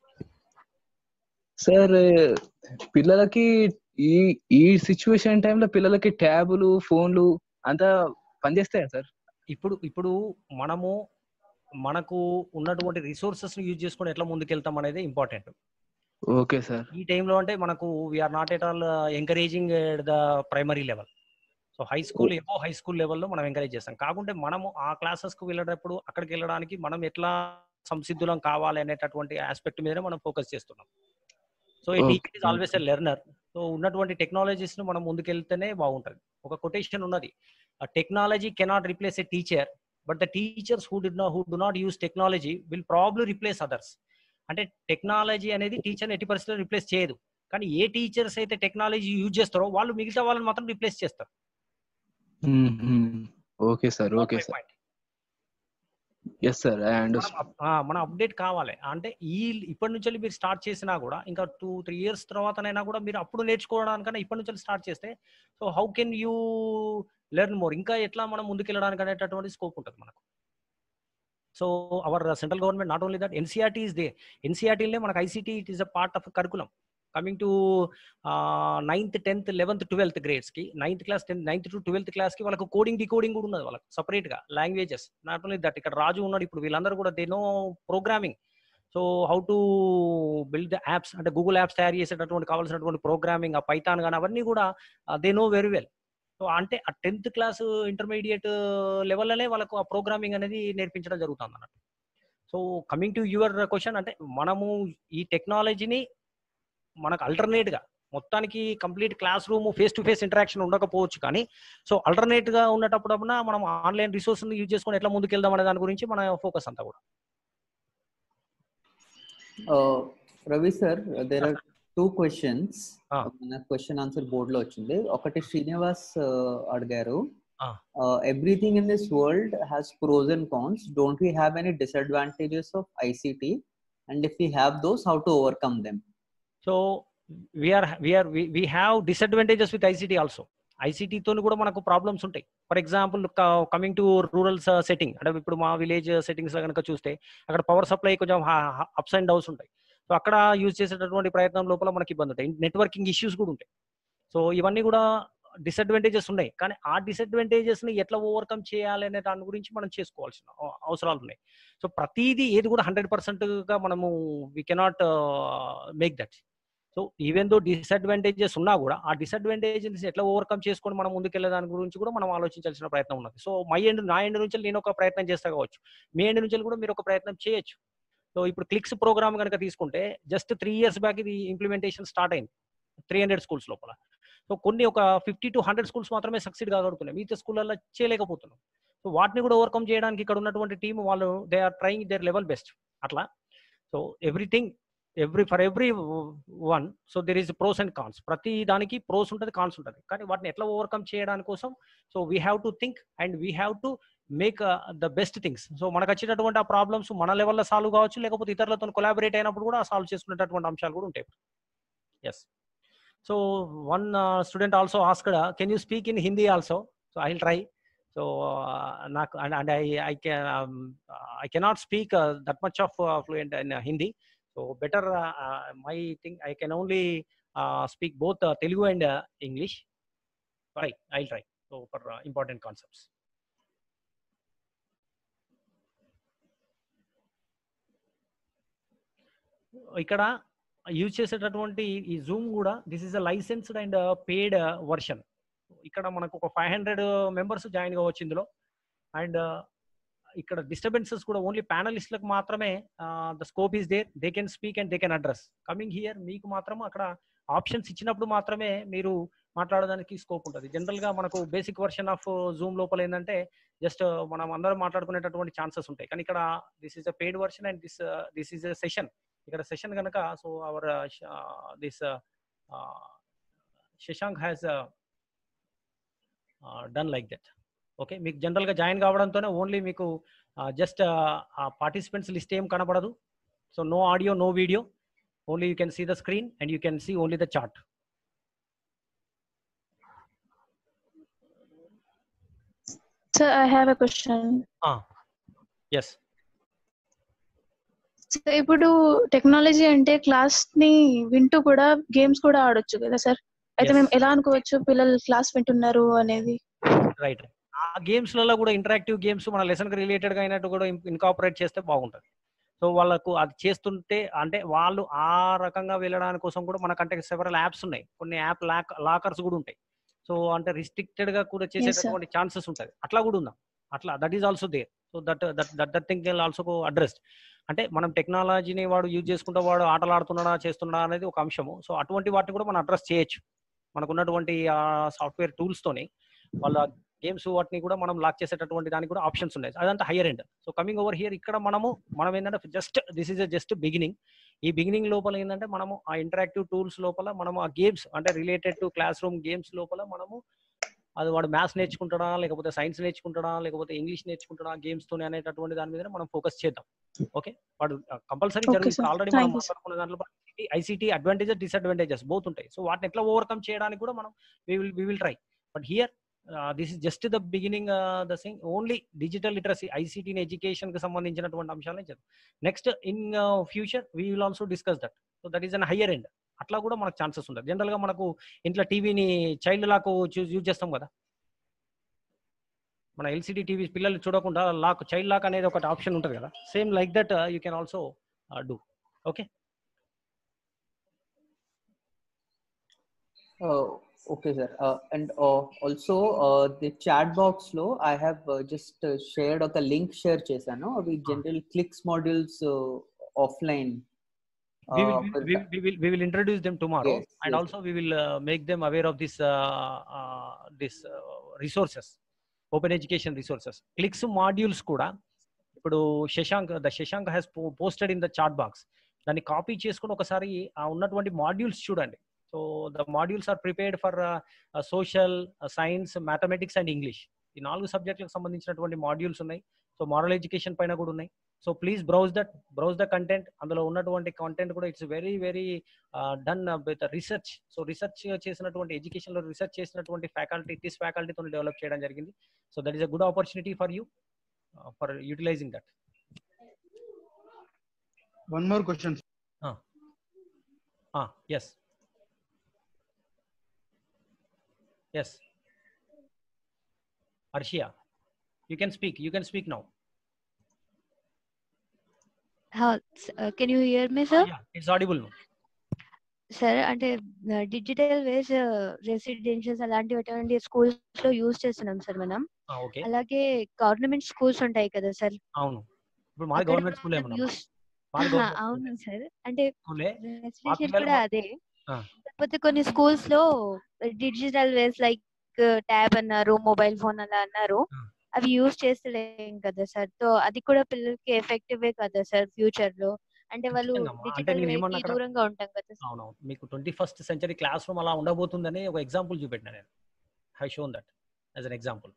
Speaker 7: సార్ పిల్లలకి ఈ ఈ సిచ్యువేషన్ టైంలో పిల్లలకి ట్యాబులు ఫోన్లు అంతా పనిచేస్తాయా సార్
Speaker 1: ఇప్పుడు ఇప్పుడు మనము మనకు ఉన్నటువంటి రిసోర్సెస్ యూజ్ చేసుకొని ఎట్లా ముందుకెళ్తాం అనేది ఇంపార్టెంట్
Speaker 7: ఓకే సార్
Speaker 1: ఈ టైంలో అంటే మనకు we are not at all encouraging the primary level so high school ఏవో హై స్కూల్ లెవెల్లో మనం ఎంకరేజ్ చేస్తాం కాకుంటే మనము ఆ క్లాసెస్ కు వెళ్ళేటప్పుడు అక్కడికి వెళ్ళడానికి మనం ఎట్లా సంసిద్ధులం కావాలి అనేటటువంటి ఆస్పెక్ట్ మీదనే మనం ఫోకస్ చేస్తున్నాం సో ఈ
Speaker 7: Okay.
Speaker 1: Teacher is always a learner so ఉన్నటువంటి టెక్నాలజీస్ ను మనం ముందుకెళ్తేనే బాగుంటుంది ఒక కొటేషన్ ఉన్నది technology cannot replace a teacher but the teachers who డి who do not use technology will probably replace others అంటే టెక్నాలజీ అనేది టీచర్ ఎట్టి పరిస్థితుల్లో రిప్లేస్ చేయదు కానీ ఏ టీచర్స్ అయితే టెక్నాలజీ యూజ్ చేస్తారో వాళ్ళు మిగతా వాళ్ళని మాత్రం రిప్లేస్ చేస్తారు
Speaker 7: okay sir okay sir yes sir I
Speaker 1: మనం
Speaker 7: అండర్స్టాండ్
Speaker 1: అప్- ఆ, మనం అప్డేట్ కావాలి అంటే ఈ ఇప్పటి నుంచి మీరు స్టార్ట్ చేసినా కూడా ఇంకా టూ త్రీ ఇయర్స్ తర్వాతనైనా కూడా మీరు అప్పుడు నేర్చుకోవడానికన్నా ఇప్పటి నుంచి స్టార్ట్ చేస్తే so how can you learn more ఇంకా ఎట్లా మనం ముందుకెళ్ళడానికి అనేటటువంటి స్కోప్ ఉంటుంది మనకు so our central government not only that NCERT is they ఎన్సీఆర్టీలనే మనకు ICT it is a part of curriculum coming to ninth tenth eleventh twelfth grades కి ninth class tenth ninth to twelfth class కి వాళ్ళకు coding decoding కూడా ఉన్నది వాళ్ళకి separate గా languages not only that ఇక్కడ రాజు ఉన్నాడు ఇప్పుడు వీళ్ళందరూ కూడా they know programming so how to build the apps అంటే గూగుల్ యాప్స్ తయారు చేసేటటువంటి కావాల్సినటువంటి ప్రోగ్రామింగ్ ఆ పైథాన్ కానీ అవన్నీ కూడా they know very well so అంటే ఆ టెన్త్ క్లాస్ ఇంటర్మీడియట్ లెవెల్లోనే వాళ్ళకు ఆ ప్రోగ్రామింగ్ అనేది నేర్పించడం జరుగుతుంది అన్నట్టు so coming to your question అంటే మనము ఈ టెక్నాలజీని మనకు alternate గా మొత్తానికి complete classroom face to face interaction ఉండకపోవచ్చు కానీ సో alternate గా ఉన్నటప్పుడు మనం ఆన్లైన్ రిసోర్స్ యూజ్ చేసుకొని ఎట్లా ముందుకెళ్దాం అనే దాని గురించి మన ఫోకస్ అంతా కూడా
Speaker 4: Uh, Ravi sir there are two questions
Speaker 1: Ah.
Speaker 4: మన క్వశ్చన్ ఆన్సర్ బోర్డ్ లో వచ్చింది ఒకటి శ్రీనివాస్ uh, అడిగారు
Speaker 1: Ah.
Speaker 4: Everything in this world has pros and cons don't we have any disadvantages of ICT and if you have those how to overcome them
Speaker 1: so we are we are we have disadvantages with ICT also ICT తోని కూడా మనకు problems ఉంటాయి for example coming to rural setting అంటే ఇప్పుడు మా village settings లో కనుక చూస్తే అక్కడ పవర్ సప్లై కొంచెం అప్స్ అండ్ డౌన్స్ ఉంటాయి సో అక్కడ యూజ్ చేసేటటువంటి ప్రయత్నం లోపల మనకి ఇబ్బంది ఉంటాయి నెట్వర్కింగ్ ఇష్యూస్ కూడా ఉంటాయి సో ఇవన్నీ కూడా డిసడ్వాంటేజెస్ ఉన్నాయి కానీ ఆ డిసడ్వాంటేజెస్ ని ఎట్లా ఓవర్కమ్ చేయాలి అనే దాని గురించి మనం చేసుకోవాల్సిన అవ- అవసరాలు ఉన్నాయి సో ప్రతిదీ ఏది కూడా హండ్రెడ్ పర్సెంట్ గా మనము we cannot make that so even though disadvantages ఉన్నా కూడా ఆ డిసడ్వాంటేజెస్ ఎట్లా ఓవర్కమ్ చేసుకొని మనం ముందుకెళ్ళే దాని గురించి కూడా మనం ఆలోచించాల్సిన ప్రయత్నం ఉన్నది సో మై ఎండ్ నా ఎండ్ నుంచి నేను ఒక ప్రయత్నం చేస్తా కావచ్చు మీ ఎండ్ నుంచి కూడా మీరు ఒక ప్రయత్నం చేయొచ్చు సో ఇప్పుడు క్లిక్స్ ప్రోగ్రామ్ కనుక తీసుకుంటే జస్ట్ త్రీ ఇయర్స్ బ్యాక్ ఇది ఇంప్లిమెంటేషన్ స్టార్ట్ అయింది త్రీ హండ్రెడ్ స్కూల్స్ లోపల సో కొన్ని ఒక ఫిఫ్టీ టు హండ్రెడ్ స్కూల్స్ మాత్రమే సక్సీడ్ కాగలుగుతున్నాయి మిగతా స్కూళ్ళల్లో చేయలేకపోతున్నాం సో వాటిని కూడా ఓవర్కమ్ చేయడానికి ఇక్కడ ఉన్నటువంటి టీం వాళ్ళు they are trying their level best అట్లా so everything every for every one so there is pros and cons ప్రతి దానికి ప్రోస్ ఉంటుంది కాన్స్ ఉంటుంది కానీ వాటిని ఎట్లా ఓవర్కమ్ చేయడానికి కోసం so we have to think and we have to make the best things so మనకు వచ్చేటటువంటి ఆ ప్రాబ్లమ్స్ మన లెవెల్లో సాల్వ్ కావచ్చు లేకపోతే ఇతరులతో కొలాబరేట్ అయినప్పుడు కూడా సాల్వ్ చేసుకునేటటువంటి అంశాలు కూడా ఉంటాయి yes so one student also asked can you speak in Hindi also so I will try so నాకు and and I I can I cannot speak that much of fluent in Hindi so better my thing I can only speak both Telugu and English try I try so for important concepts ఇక్కడ use చేసేటటువంటి ఈ Zoom కూడా this is a licensed and paid version ఇక్కడ మనకు ఒక five hundred members join కావచ్చు ఇందులో and ఇక్కడ డిస్టర్బెన్సెస్ కూడా ఓన్లీ ప్యానలిస్ట్లకు మాత్రమే the scope is there they can speak and they can address coming here మీకు మాత్రం అక్కడ ఆప్షన్స్ ఇచ్చినప్పుడు మాత్రమే మీరు మాట్లాడడానికి స్కోప్ ఉంటుంది జనరల్ గా మనకు బేసిక్ వర్షన్ ఆఫ్ జూమ్ లోపల ఏంటంటే జస్ట్ మనం అందరం మాట్లాడుకునేటటువంటి ఛాన్సెస్ ఉంటాయి కానీ ఇక్కడ this is a paid version and this this is a session ఇక్కడ సెషన్ కనుక so our this Shashank has done like that okay మీకు జనరల్గా జాయిన్ కావడంతోనే ఓన్లీ మీకు జస్ట్ ఆ పార్టిసిపెంట్స్ లిస్ట్ ఏం కనబడదు so no audio no video only you can see the screen and you can see only the chat
Speaker 5: Sir, I have a question.
Speaker 1: Yes
Speaker 5: so ఇప్పుడు technology అంటే class ని వింటూ కూడా games కూడా ఆడొచ్చు కదా సార్ అయితే
Speaker 1: Yes.
Speaker 5: మేము ఎలా అనుకోవచ్చు పిల్లలు క్లాస్ వింటున్నారు అనేది
Speaker 1: రైట్ ఆ గేమ్స్లలో కూడా ఇంటరాక్టివ్ గేమ్స్ మన లెసన్కి రిలేటెడ్గా అయినట్టు కూడా ఇన్కాపరేట్ చేస్తే బాగుంటుంది సో వాళ్ళకు అది చేస్తుంటే అంటే వాళ్ళు ఆ రకంగా వెళ్ళడానికి కోసం కూడా మనకంటే సెవరల్ యాప్స్ ఉన్నాయి కొన్ని యాప్ లాక్ లాకర్స్ కూడా ఉంటాయి సో అంటే రిస్ట్రిక్టెడ్ గా కూడా చేసేటటువంటి ఛాన్సెస్ ఉంటుంది అట్లా కూడా ఉందా అట్లా that is also there so that that that that thing also addressed అంటే మనం టెక్నాలజీని వాడు యూజ్ చేసుకుంటూ వాడు ఆటలు ఆడుతున్నాడా చేస్తున్నాడా అనేది ఒక అంశము సో అటువంటి వాటిని కూడా మనం అడ్రస్ చేయొచ్చు మనకు ఉన్నటువంటి ఆ సాఫ్ట్వేర్ తోని వాళ్ళ గేమ్స్ వాటిని కూడా మనం లాక్ చేసేటటువంటి దానికి కూడా ఆప్షన్స్ ఉన్నాయి అదంతా higher end so coming over here ఇక్కడ మనము మనం ఏంటంటే just this is just beginning ఈ బిగినింగ్ లోపల ఏంటంటే మనము ఆ ఇంటరాక్టివ్ టూల్స్ లోపల మనము ఆ గేమ్స్ అంటే related to classroom games లోపల మనము అది వాడు మ్యాథ్స్ నేర్చుకుంటాడా లేకపోతే సైన్స్ నేర్చుకుంటాడా లేకపోతే ఇంగ్లీష్ నేర్చుకుంటాడా గేమ్స్ తోనే అనేటటువంటి దాని మీద మనం ఫోకస్ చేద్దాం ఓకే వాడు కంపల్సరీ
Speaker 5: Okay,
Speaker 1: జరుగుతుంది
Speaker 5: sir.
Speaker 1: ఆల్రెడీ మనం
Speaker 5: Thank you, sir.
Speaker 1: మాట్లాడుకున్న దాంట్లో ఐసీటీ అడ్వాంటేజెస్ డిసడ్వాంటేజెస్ బోత్ ఉంటాయి సో వాటిని ఎట్లా ఓవర్కమ్ చేయడానికి కూడా మనం we will we will try but here this is just the beginning the thing only digital literacy ICT education కి సంబంధించినటువంటి అంశాలే చదువు next in future we will also discuss that so that is an higher end అట్లా కూడా మనకు chances ఉంటుంది general గా మనకు ఇంట్లో టీవీని చైల్డ్ లాక్ యూజ్ చేస్తాం కదా మన ఎల్సిడి టీవీ పిల్లలు చూడకుండా లాక్ చైల్డ్ లాక్ అనేది ఒకటి ఆప్షన్ ఉంటుంది కదా same like that you can also do okay
Speaker 4: Uh, okay, sir. Uh, and uh, also uh, the chat box లో I have uh, just uh, shared ఒక link share చేశాను అవి general CLIx modules offline
Speaker 1: we will, we, we, we will we will introduce them tomorrow
Speaker 4: Yes,
Speaker 1: and
Speaker 4: yes.
Speaker 1: also we will uh, make them aware of this uh, uh, this uh, resources open education resources clicks modules కూడా ఇప్పుడు Shashank the Shashank has posted in the chat box దాన్ని copy చేసుకుని ఒకసారి ఆ ఉన్నటువంటి modules చూడండి so the modules are prepared for social science mathematics and English ఈ నాలుగు సబ్జెక్టులకు సంబంధించినటువంటి మాడ్యూల్స్ ఉన్నాయి సో మోరల్ ఎడ్యుకేషన్ పైన కూడా ఉన్నాయి so please browse that browse the content అందులో ఉన్నటువంటి కంటెంట్ కూడా it's very very done with research so research చేసినటువంటి ఎడ్యుకేషన్ లో రీసెర్చ్ చేసినటువంటి ఫ్యాకల్టీ టిస్ ఫ్యాకల్టీతో డెవలప్ చేయడం జరిగింది so that is a good opportunity for you for utilising that
Speaker 2: One more question.
Speaker 1: Yes yes Arshia you can speak you can speak now
Speaker 8: How, s- uh, can you hear me, sir?
Speaker 1: It's audible
Speaker 8: sir అంటే digital ways residentials అలాంటివి అటువంటి schools లో use చేస్తున్నాం sir మనం
Speaker 1: okay
Speaker 8: అలాగే government schools ఉంటాయి కదా sir
Speaker 1: అవును ఇప్పుడు మాది గవర్నమెంట్ స్కూల్ ఏమన్నా
Speaker 8: యూస్
Speaker 1: మాది గవర్నమెంట్
Speaker 8: అవును సార్ అంటే
Speaker 1: స్కూలే
Speaker 8: రెసిడెన్షియల్
Speaker 1: పిల్లలు
Speaker 8: కూడా
Speaker 1: మా-
Speaker 8: అదే
Speaker 1: ఆ.
Speaker 8: కాకపోతే కొన్ని స్కూల్స్ లో డిజిటల్ వేస్ లైక్ ట్యాబ్ అన్నారు మొబైల్ ఫోన్ అలా అన్నారు
Speaker 1: ఆ.
Speaker 8: అవి యూజ్ చేస్తలేం కదా సార్ సో అది కూడా పిల్లలకి ఎఫెక్టివ్ కదా సార్ ఫ్యూచర్ లో అంటే వాళ్ళు
Speaker 1: ఖచ్చితంగా అమ్మా. అంటే
Speaker 8: డిజిటల్
Speaker 1: నేను
Speaker 8: వేకి
Speaker 1: ఏమన్నా అక్కడ-
Speaker 8: దూరంగా ఉంటాం కదా సార్
Speaker 1: అవునవును మీకు twenty first century class classroom అలా ఉండబోతుందని ఒక ఎగ్జాంపుల్ చూపెట్టిన నేను I shown that as an example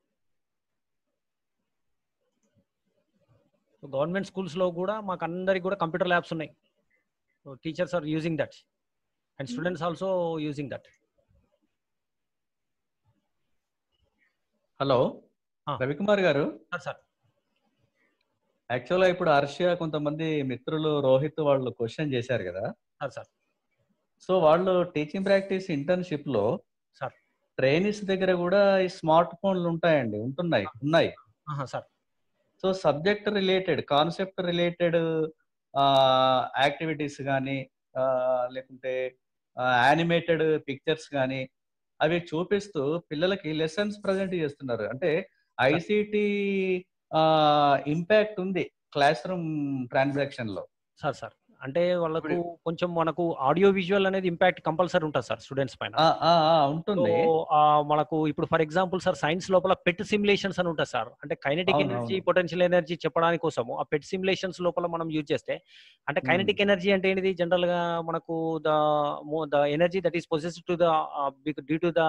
Speaker 1: government schools లో కూడా మాకు అందరికి కూడా కంప్యూటర్ ల్యాబ్స్ ఉన్నాయి teachers are using that and students also using that
Speaker 3: hello
Speaker 1: ఆ.
Speaker 3: రవికుమార్ గారు
Speaker 1: సార్ సార్
Speaker 3: యాక్చువల్గా ఇప్పుడు హర్షియా కొంతమంది మిత్రులు రోహిత్ వాళ్ళు క్వశ్చన్ చేశారు కదా
Speaker 1: సార్ సార్
Speaker 3: సో వాళ్ళు టీచింగ్ ప్రాక్టీస్ ఇంటర్న్షిప్ లో
Speaker 1: సార్.
Speaker 3: ట్రైనిస్ దగ్గర కూడా ఈ స్మార్ట్ ఫోన్లు ఉంటాయండి ఉంటున్నాయి ఉన్నాయి
Speaker 1: sir
Speaker 3: so subject related concept related activities కానీ లేకుంటే యానిమేటెడ్ పిక్చర్స్ కానీ అవి చూపిస్తూ పిల్లలకి లెసన్స్ ప్రజెంట్ చేస్తున్నారు అంటే ఐసిటి ఇంపాక్ట్ ఉంది క్లాస్ రూమ్ ట్రాన్సాక్షన్ లో
Speaker 1: సార్ సార్ అంటే వాళ్ళకు కొంచెం మనకు ఆడియో విజువల్ అనేది ఇంపాక్ట్ కంపల్సరీ ఉంటుంది సార్ స్టూడెంట్స్ పైన
Speaker 3: ఆ, ఆ, ఆ, ఉంటుంది
Speaker 1: సో, ఆ, మనకు ఇప్పుడు ఫర్ ఎగ్జాంపుల్ సార్ సైన్స్ లోపల పెట్ సిమ్యులేషన్స్ అని ఉంటుంది సార్ అంటే కైనటిక్
Speaker 3: అవును,
Speaker 1: ఎనర్జీ
Speaker 3: అవును.
Speaker 1: పొటెన్షియల్ ఎనర్జీ చెప్పడానికి కోసము ఆ పెట్ సిమ్యులేషన్స్ లోపల మనం యూజ్ చేస్తే అంటే కైనటిక్ ఎనర్జీ అంటే ఏంటిది జనరల్ గా మనకు the the energy that is possess to the due to the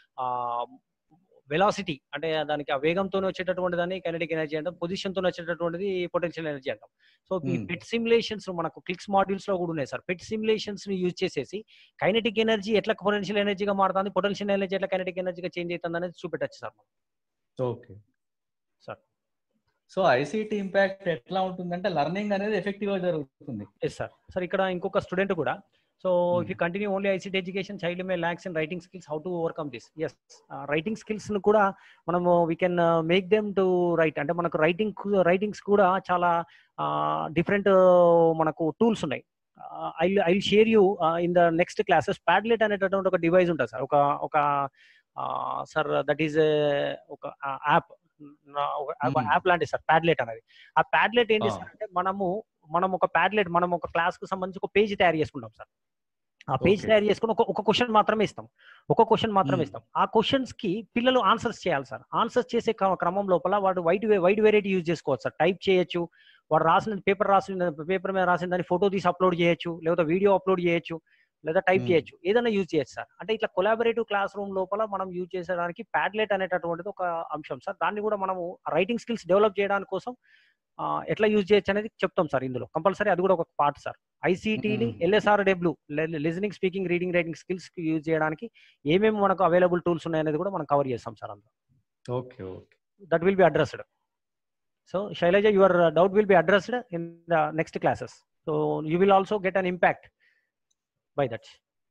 Speaker 1: velocity అంటే దానికి ఆ వేగంతో వచ్చేటటువంటి దాన్ని కైనటిక్ ఎనర్జీ అంటాం పొజిషన్ తో వచ్చేటటువంటిది పొటెన్షియల్ ఎనర్జీ అంటాం సో ఈ
Speaker 3: Hmm.
Speaker 1: పెట్ సిమ్యులేషన్స్ మనకు క్లిక్స్ మాడ్యూల్స్ లో కూడా ఉన్నాయి సార్ పెట్ సిమ్యులేషన్స్ ని యూజ్ చేసేసి కైనటిక్ ఎనర్జీ ఎట్లా పొటెన్షియల్ ఎనర్జీగా మారుతుంది పొటెన్షియల్ ఎనర్జీ ఎట్లా కైనటిక్ ఎనర్జీగా చేంజ్ అవుతుంది అనేది చూపెట్టచ్చు సార్ మనం
Speaker 3: okay
Speaker 1: sir
Speaker 3: so ICT impact ఎట్లా ఉంటుందంటే లర్నింగ్ అనేది ఎఫెక్టివ్ గా జరుగుతుంది
Speaker 1: ఎస్ సార్ సార్ ఇక్కడ ఇంకొక స్టూడెంట్ కూడా so if
Speaker 3: Hmm.
Speaker 1: You continue only ICT education child may lacks in writing skills how to overcome this yes writing skills ను కూడా మనము we can make them to write అంటే మనకు writing writings కూడా చాలా డిఫరెంట్ మనకు tools ఉన్నాయి I I share you in the next classes Padlet అనేటటువంటి ఒక డివైస్ ఉంటుంది సార్ ఒక ఒక సార్ దట్ ఈస్ ఒక యాప్ ఒక
Speaker 3: Hmm.
Speaker 1: యాప్ లాంటిది సార్ ప్యాడ్లెట్ అనేది ఆ ప్యాడ్లెట్ ఏం
Speaker 3: Ah.
Speaker 1: చేస్తారంటే మనము మనం ఒక ప్యాడ్లెట్ మనం ఒక క్లాస్ కు సంబంధించి ఒక పేజ్ తయారు చేసుకుంటాం సార్ ఆ పేజ్
Speaker 3: Okay.
Speaker 1: తయారు చేసుకుని ఒక ఒక క్వశ్చన్ మాత్రమే ఇస్తాం ఒక క్వశ్చన్ మాత్రమే
Speaker 3: Hmm.
Speaker 1: ఇస్తాం ఆ క్వశ్చన్స్ కి పిల్లలు ఆన్సర్స్ చేయాలి సార్ ఆన్సర్స్ చేసే క్రమ- క్రమం లోపల వాడు వైట్ వైట్ వెరైటీ యూజ్ చేసుకోవచ్చు సార్ టైప్ చేయొచ్చు వాడు రాసిన పేపర్ రాసిన పేపర్ మీద రాసిన దాన్ని ఫోటో తీసి అప్లోడ్ చేయొచ్చు లేదా వీడియో అప్లోడ్ చేయొచ్చు లేదా టైప్
Speaker 3: Hmm.
Speaker 1: చేయొచ్చు ఏదైనా యూజ్ చేయొచ్చు సార్ అంటే ఇట్లా కొలాబరేటివ్ క్లాస్ రూమ్ లోపల మనం యూజ్ చేసేదానికి ప్యాడ్లెట్ అనేటటువంటిది ఒక అంశం సార్ దాన్ని కూడా మనము రైటింగ్ స్కిల్స్ డెవలప్ చేయడానికి కోసం ఆ, ఎట్లా యూజ్ చేయొచ్చు అనేది చెప్తాం సార్ ఇందులో కంపల్సరీ అది కూడా ఒక పార్ట్ సార్ ఐసీటీని
Speaker 3: Mhm.
Speaker 1: LSR W listening speaking reading writing skills use చేయడానికి ఏమేమి మనకు అవైలబుల్ టూల్స్ ఉన్నాయనేది కూడా మనం కవర్ చేస్తాం సార్ అందులో
Speaker 3: okay okay
Speaker 1: that will be addressed. So Shailaja, your uh, doubt will be addressed in the next classes. So you will also get an impact by that.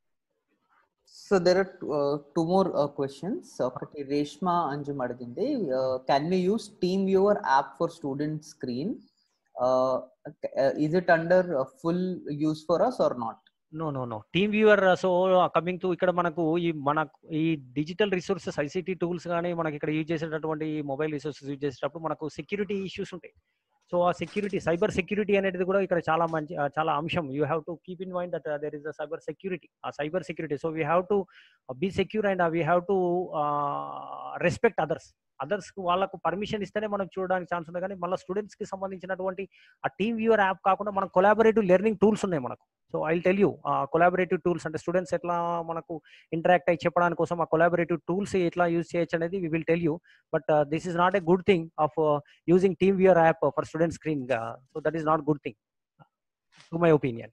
Speaker 4: So there are two more questions ఒకటి రేష్మా అంజుమ్ అడిగింది can we use TeamViewer app for student screen is it wonderful use for us or not
Speaker 1: No, no, no. Team viewer. uh, So uh, coming to ఇక్కడ మనకు ఈ మన ఈ digital resources ICT tools కానీ మనకి ఇక్కడ use చేసేటటువంటి mobile resources use చేసేటప్పుడు మనకు సెక్యూరిటీ ఇష్యూస్ ఉంటాయి సో ఆ సెక్యూరిటీ సైబర్ సెక్యూరిటీ అనేది కూడా ఇక్కడ చాలా మంచి ఆ, చాలా అంశం you have to keep in mind that there is a cyber security ఆ cyber security so we have to be secure and we have to respect others others కు వాళ్ళకు పర్మిషన్ ఇస్తేనే మనం చూడడానికి ఛాన్స్ ఉంది కానీ మళ్ళీ స్టూడెంట్స్ కి సంబంధించినటువంటి ఆ టీమ్ వ్యూవర్ యాప్ కాకుండా మనకు కొలాబరేటివ్ లెర్నింగ్ టూల్స్ ఉన్నాయి మనకు so I tell you collaborative tools అంటే స్టూడెంట్స్ ఎట్లా మనకు ఇంటరాక్ట్ అయ్యి చెప్పడానికి కోసం ఆ కొలాబరేటివ్ టూల్స్ ఎట్లా యూజ్ చేయొచ్చు అనేది we will tell you but this is not a good thing of using TeamViewer app for student screen so that is not good thing to my opinion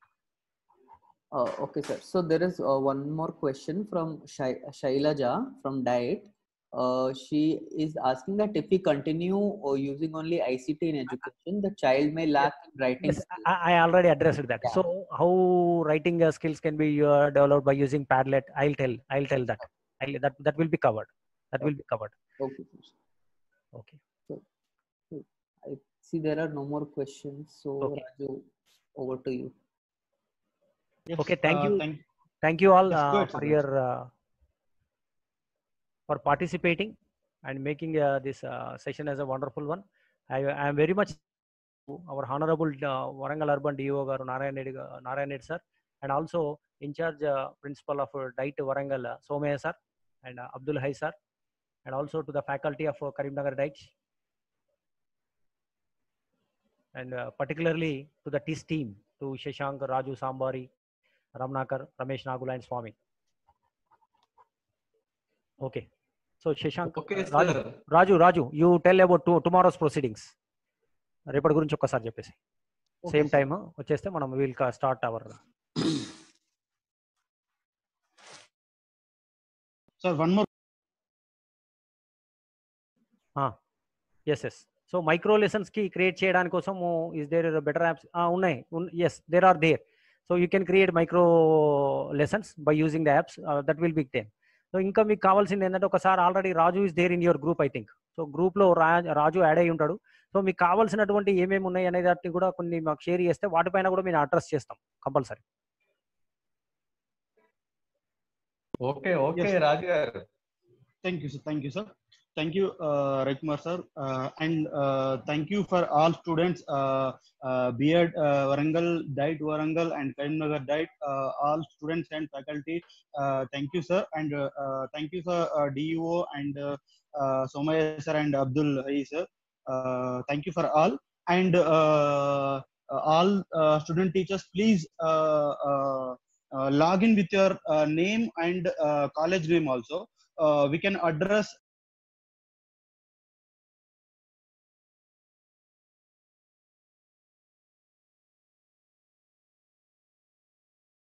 Speaker 4: okay sir so there is uh, one more question from Shai- shailaja from diet uh, she is asking that if we continue uh, using only ict in education the child may lack in writing
Speaker 1: Yes, I, I already addressed that. So how writing uh, skills can be uh, developed by using Padlet? I'll tell. I'll tell that. I'll, that that will be covered. That will be covered.
Speaker 4: okay sir.
Speaker 1: Okay.
Speaker 4: i see there are no more questions so
Speaker 1: Okay.
Speaker 4: raju over to you
Speaker 2: Yes,
Speaker 1: Okay, thank
Speaker 2: uh,
Speaker 1: you.
Speaker 2: Thank,
Speaker 1: Thank you all
Speaker 2: Yes, go
Speaker 1: uh,
Speaker 2: ahead,
Speaker 1: for
Speaker 2: Sandesh.
Speaker 1: your uh, for participating and making uh, this uh, session as a wonderful one. I, I am very much our honorable uh, Warangal Urban DO garu Narayan Reddy ga- Narayan Reddy sir and also in charge uh, principal of uh, DIT Warangal uh, Somaya sir and uh, Abdul Hai sir and also to the faculty of uh, Karimnagar DIT and uh, particularly to the TIS team to Shashank, Raju Sambari, Ramnakar, Ramesh Nagula and Swami. Okay. So Shashank,
Speaker 3: okay
Speaker 1: uh, Raju,
Speaker 3: sir
Speaker 1: Raju Raju you tell about to tomorrow's proceedings రేపటి గురించి ఒక్కసారి చెప్పేసి same time వచ్చేస్తే మనం we'll start our
Speaker 2: sir, one more.
Speaker 1: Yes yes so micro lessons కి create చేయడానికి కోసం is there better apps ఉన్నాయి yes there are there so you can create micro lessons by using the apps that will big ten so ఇంకా మీకు కావాల్సింది ఏంటంటే ఒకసారి already Raju is there in your group I think so group లో రా- రాజు add అయి ఉంటాడు so మీకు కావాల్సినటువంటి ఏమేమి ఉన్నాయి అనే దాన్ని కూడా కొన్ని మాకు షేర్ చేస్తే వాటిపైన కూడా మేము అడ్రస్ చేస్తాం compulsory
Speaker 9: okay okay
Speaker 2: Yes.
Speaker 9: Raju గారు
Speaker 2: Thank you, sir. Thank you, sir. Thank you, uh, Rajkumar sir, uh, and uh, thank you for all students, uh, uh, Beard uh, Warangal, Diet Warangal, and Karimnagar Diet, uh, all students and faculty. Uh, thank you, sir, and uh, uh, thank you, sir, uh, DUO and uh, uh, Somaya sir and Abdul Hari sir. Uh, thank you for all, and uh, uh, all uh, student teachers, please uh, uh, uh, log in with your uh, name and uh, college name also uh, we can address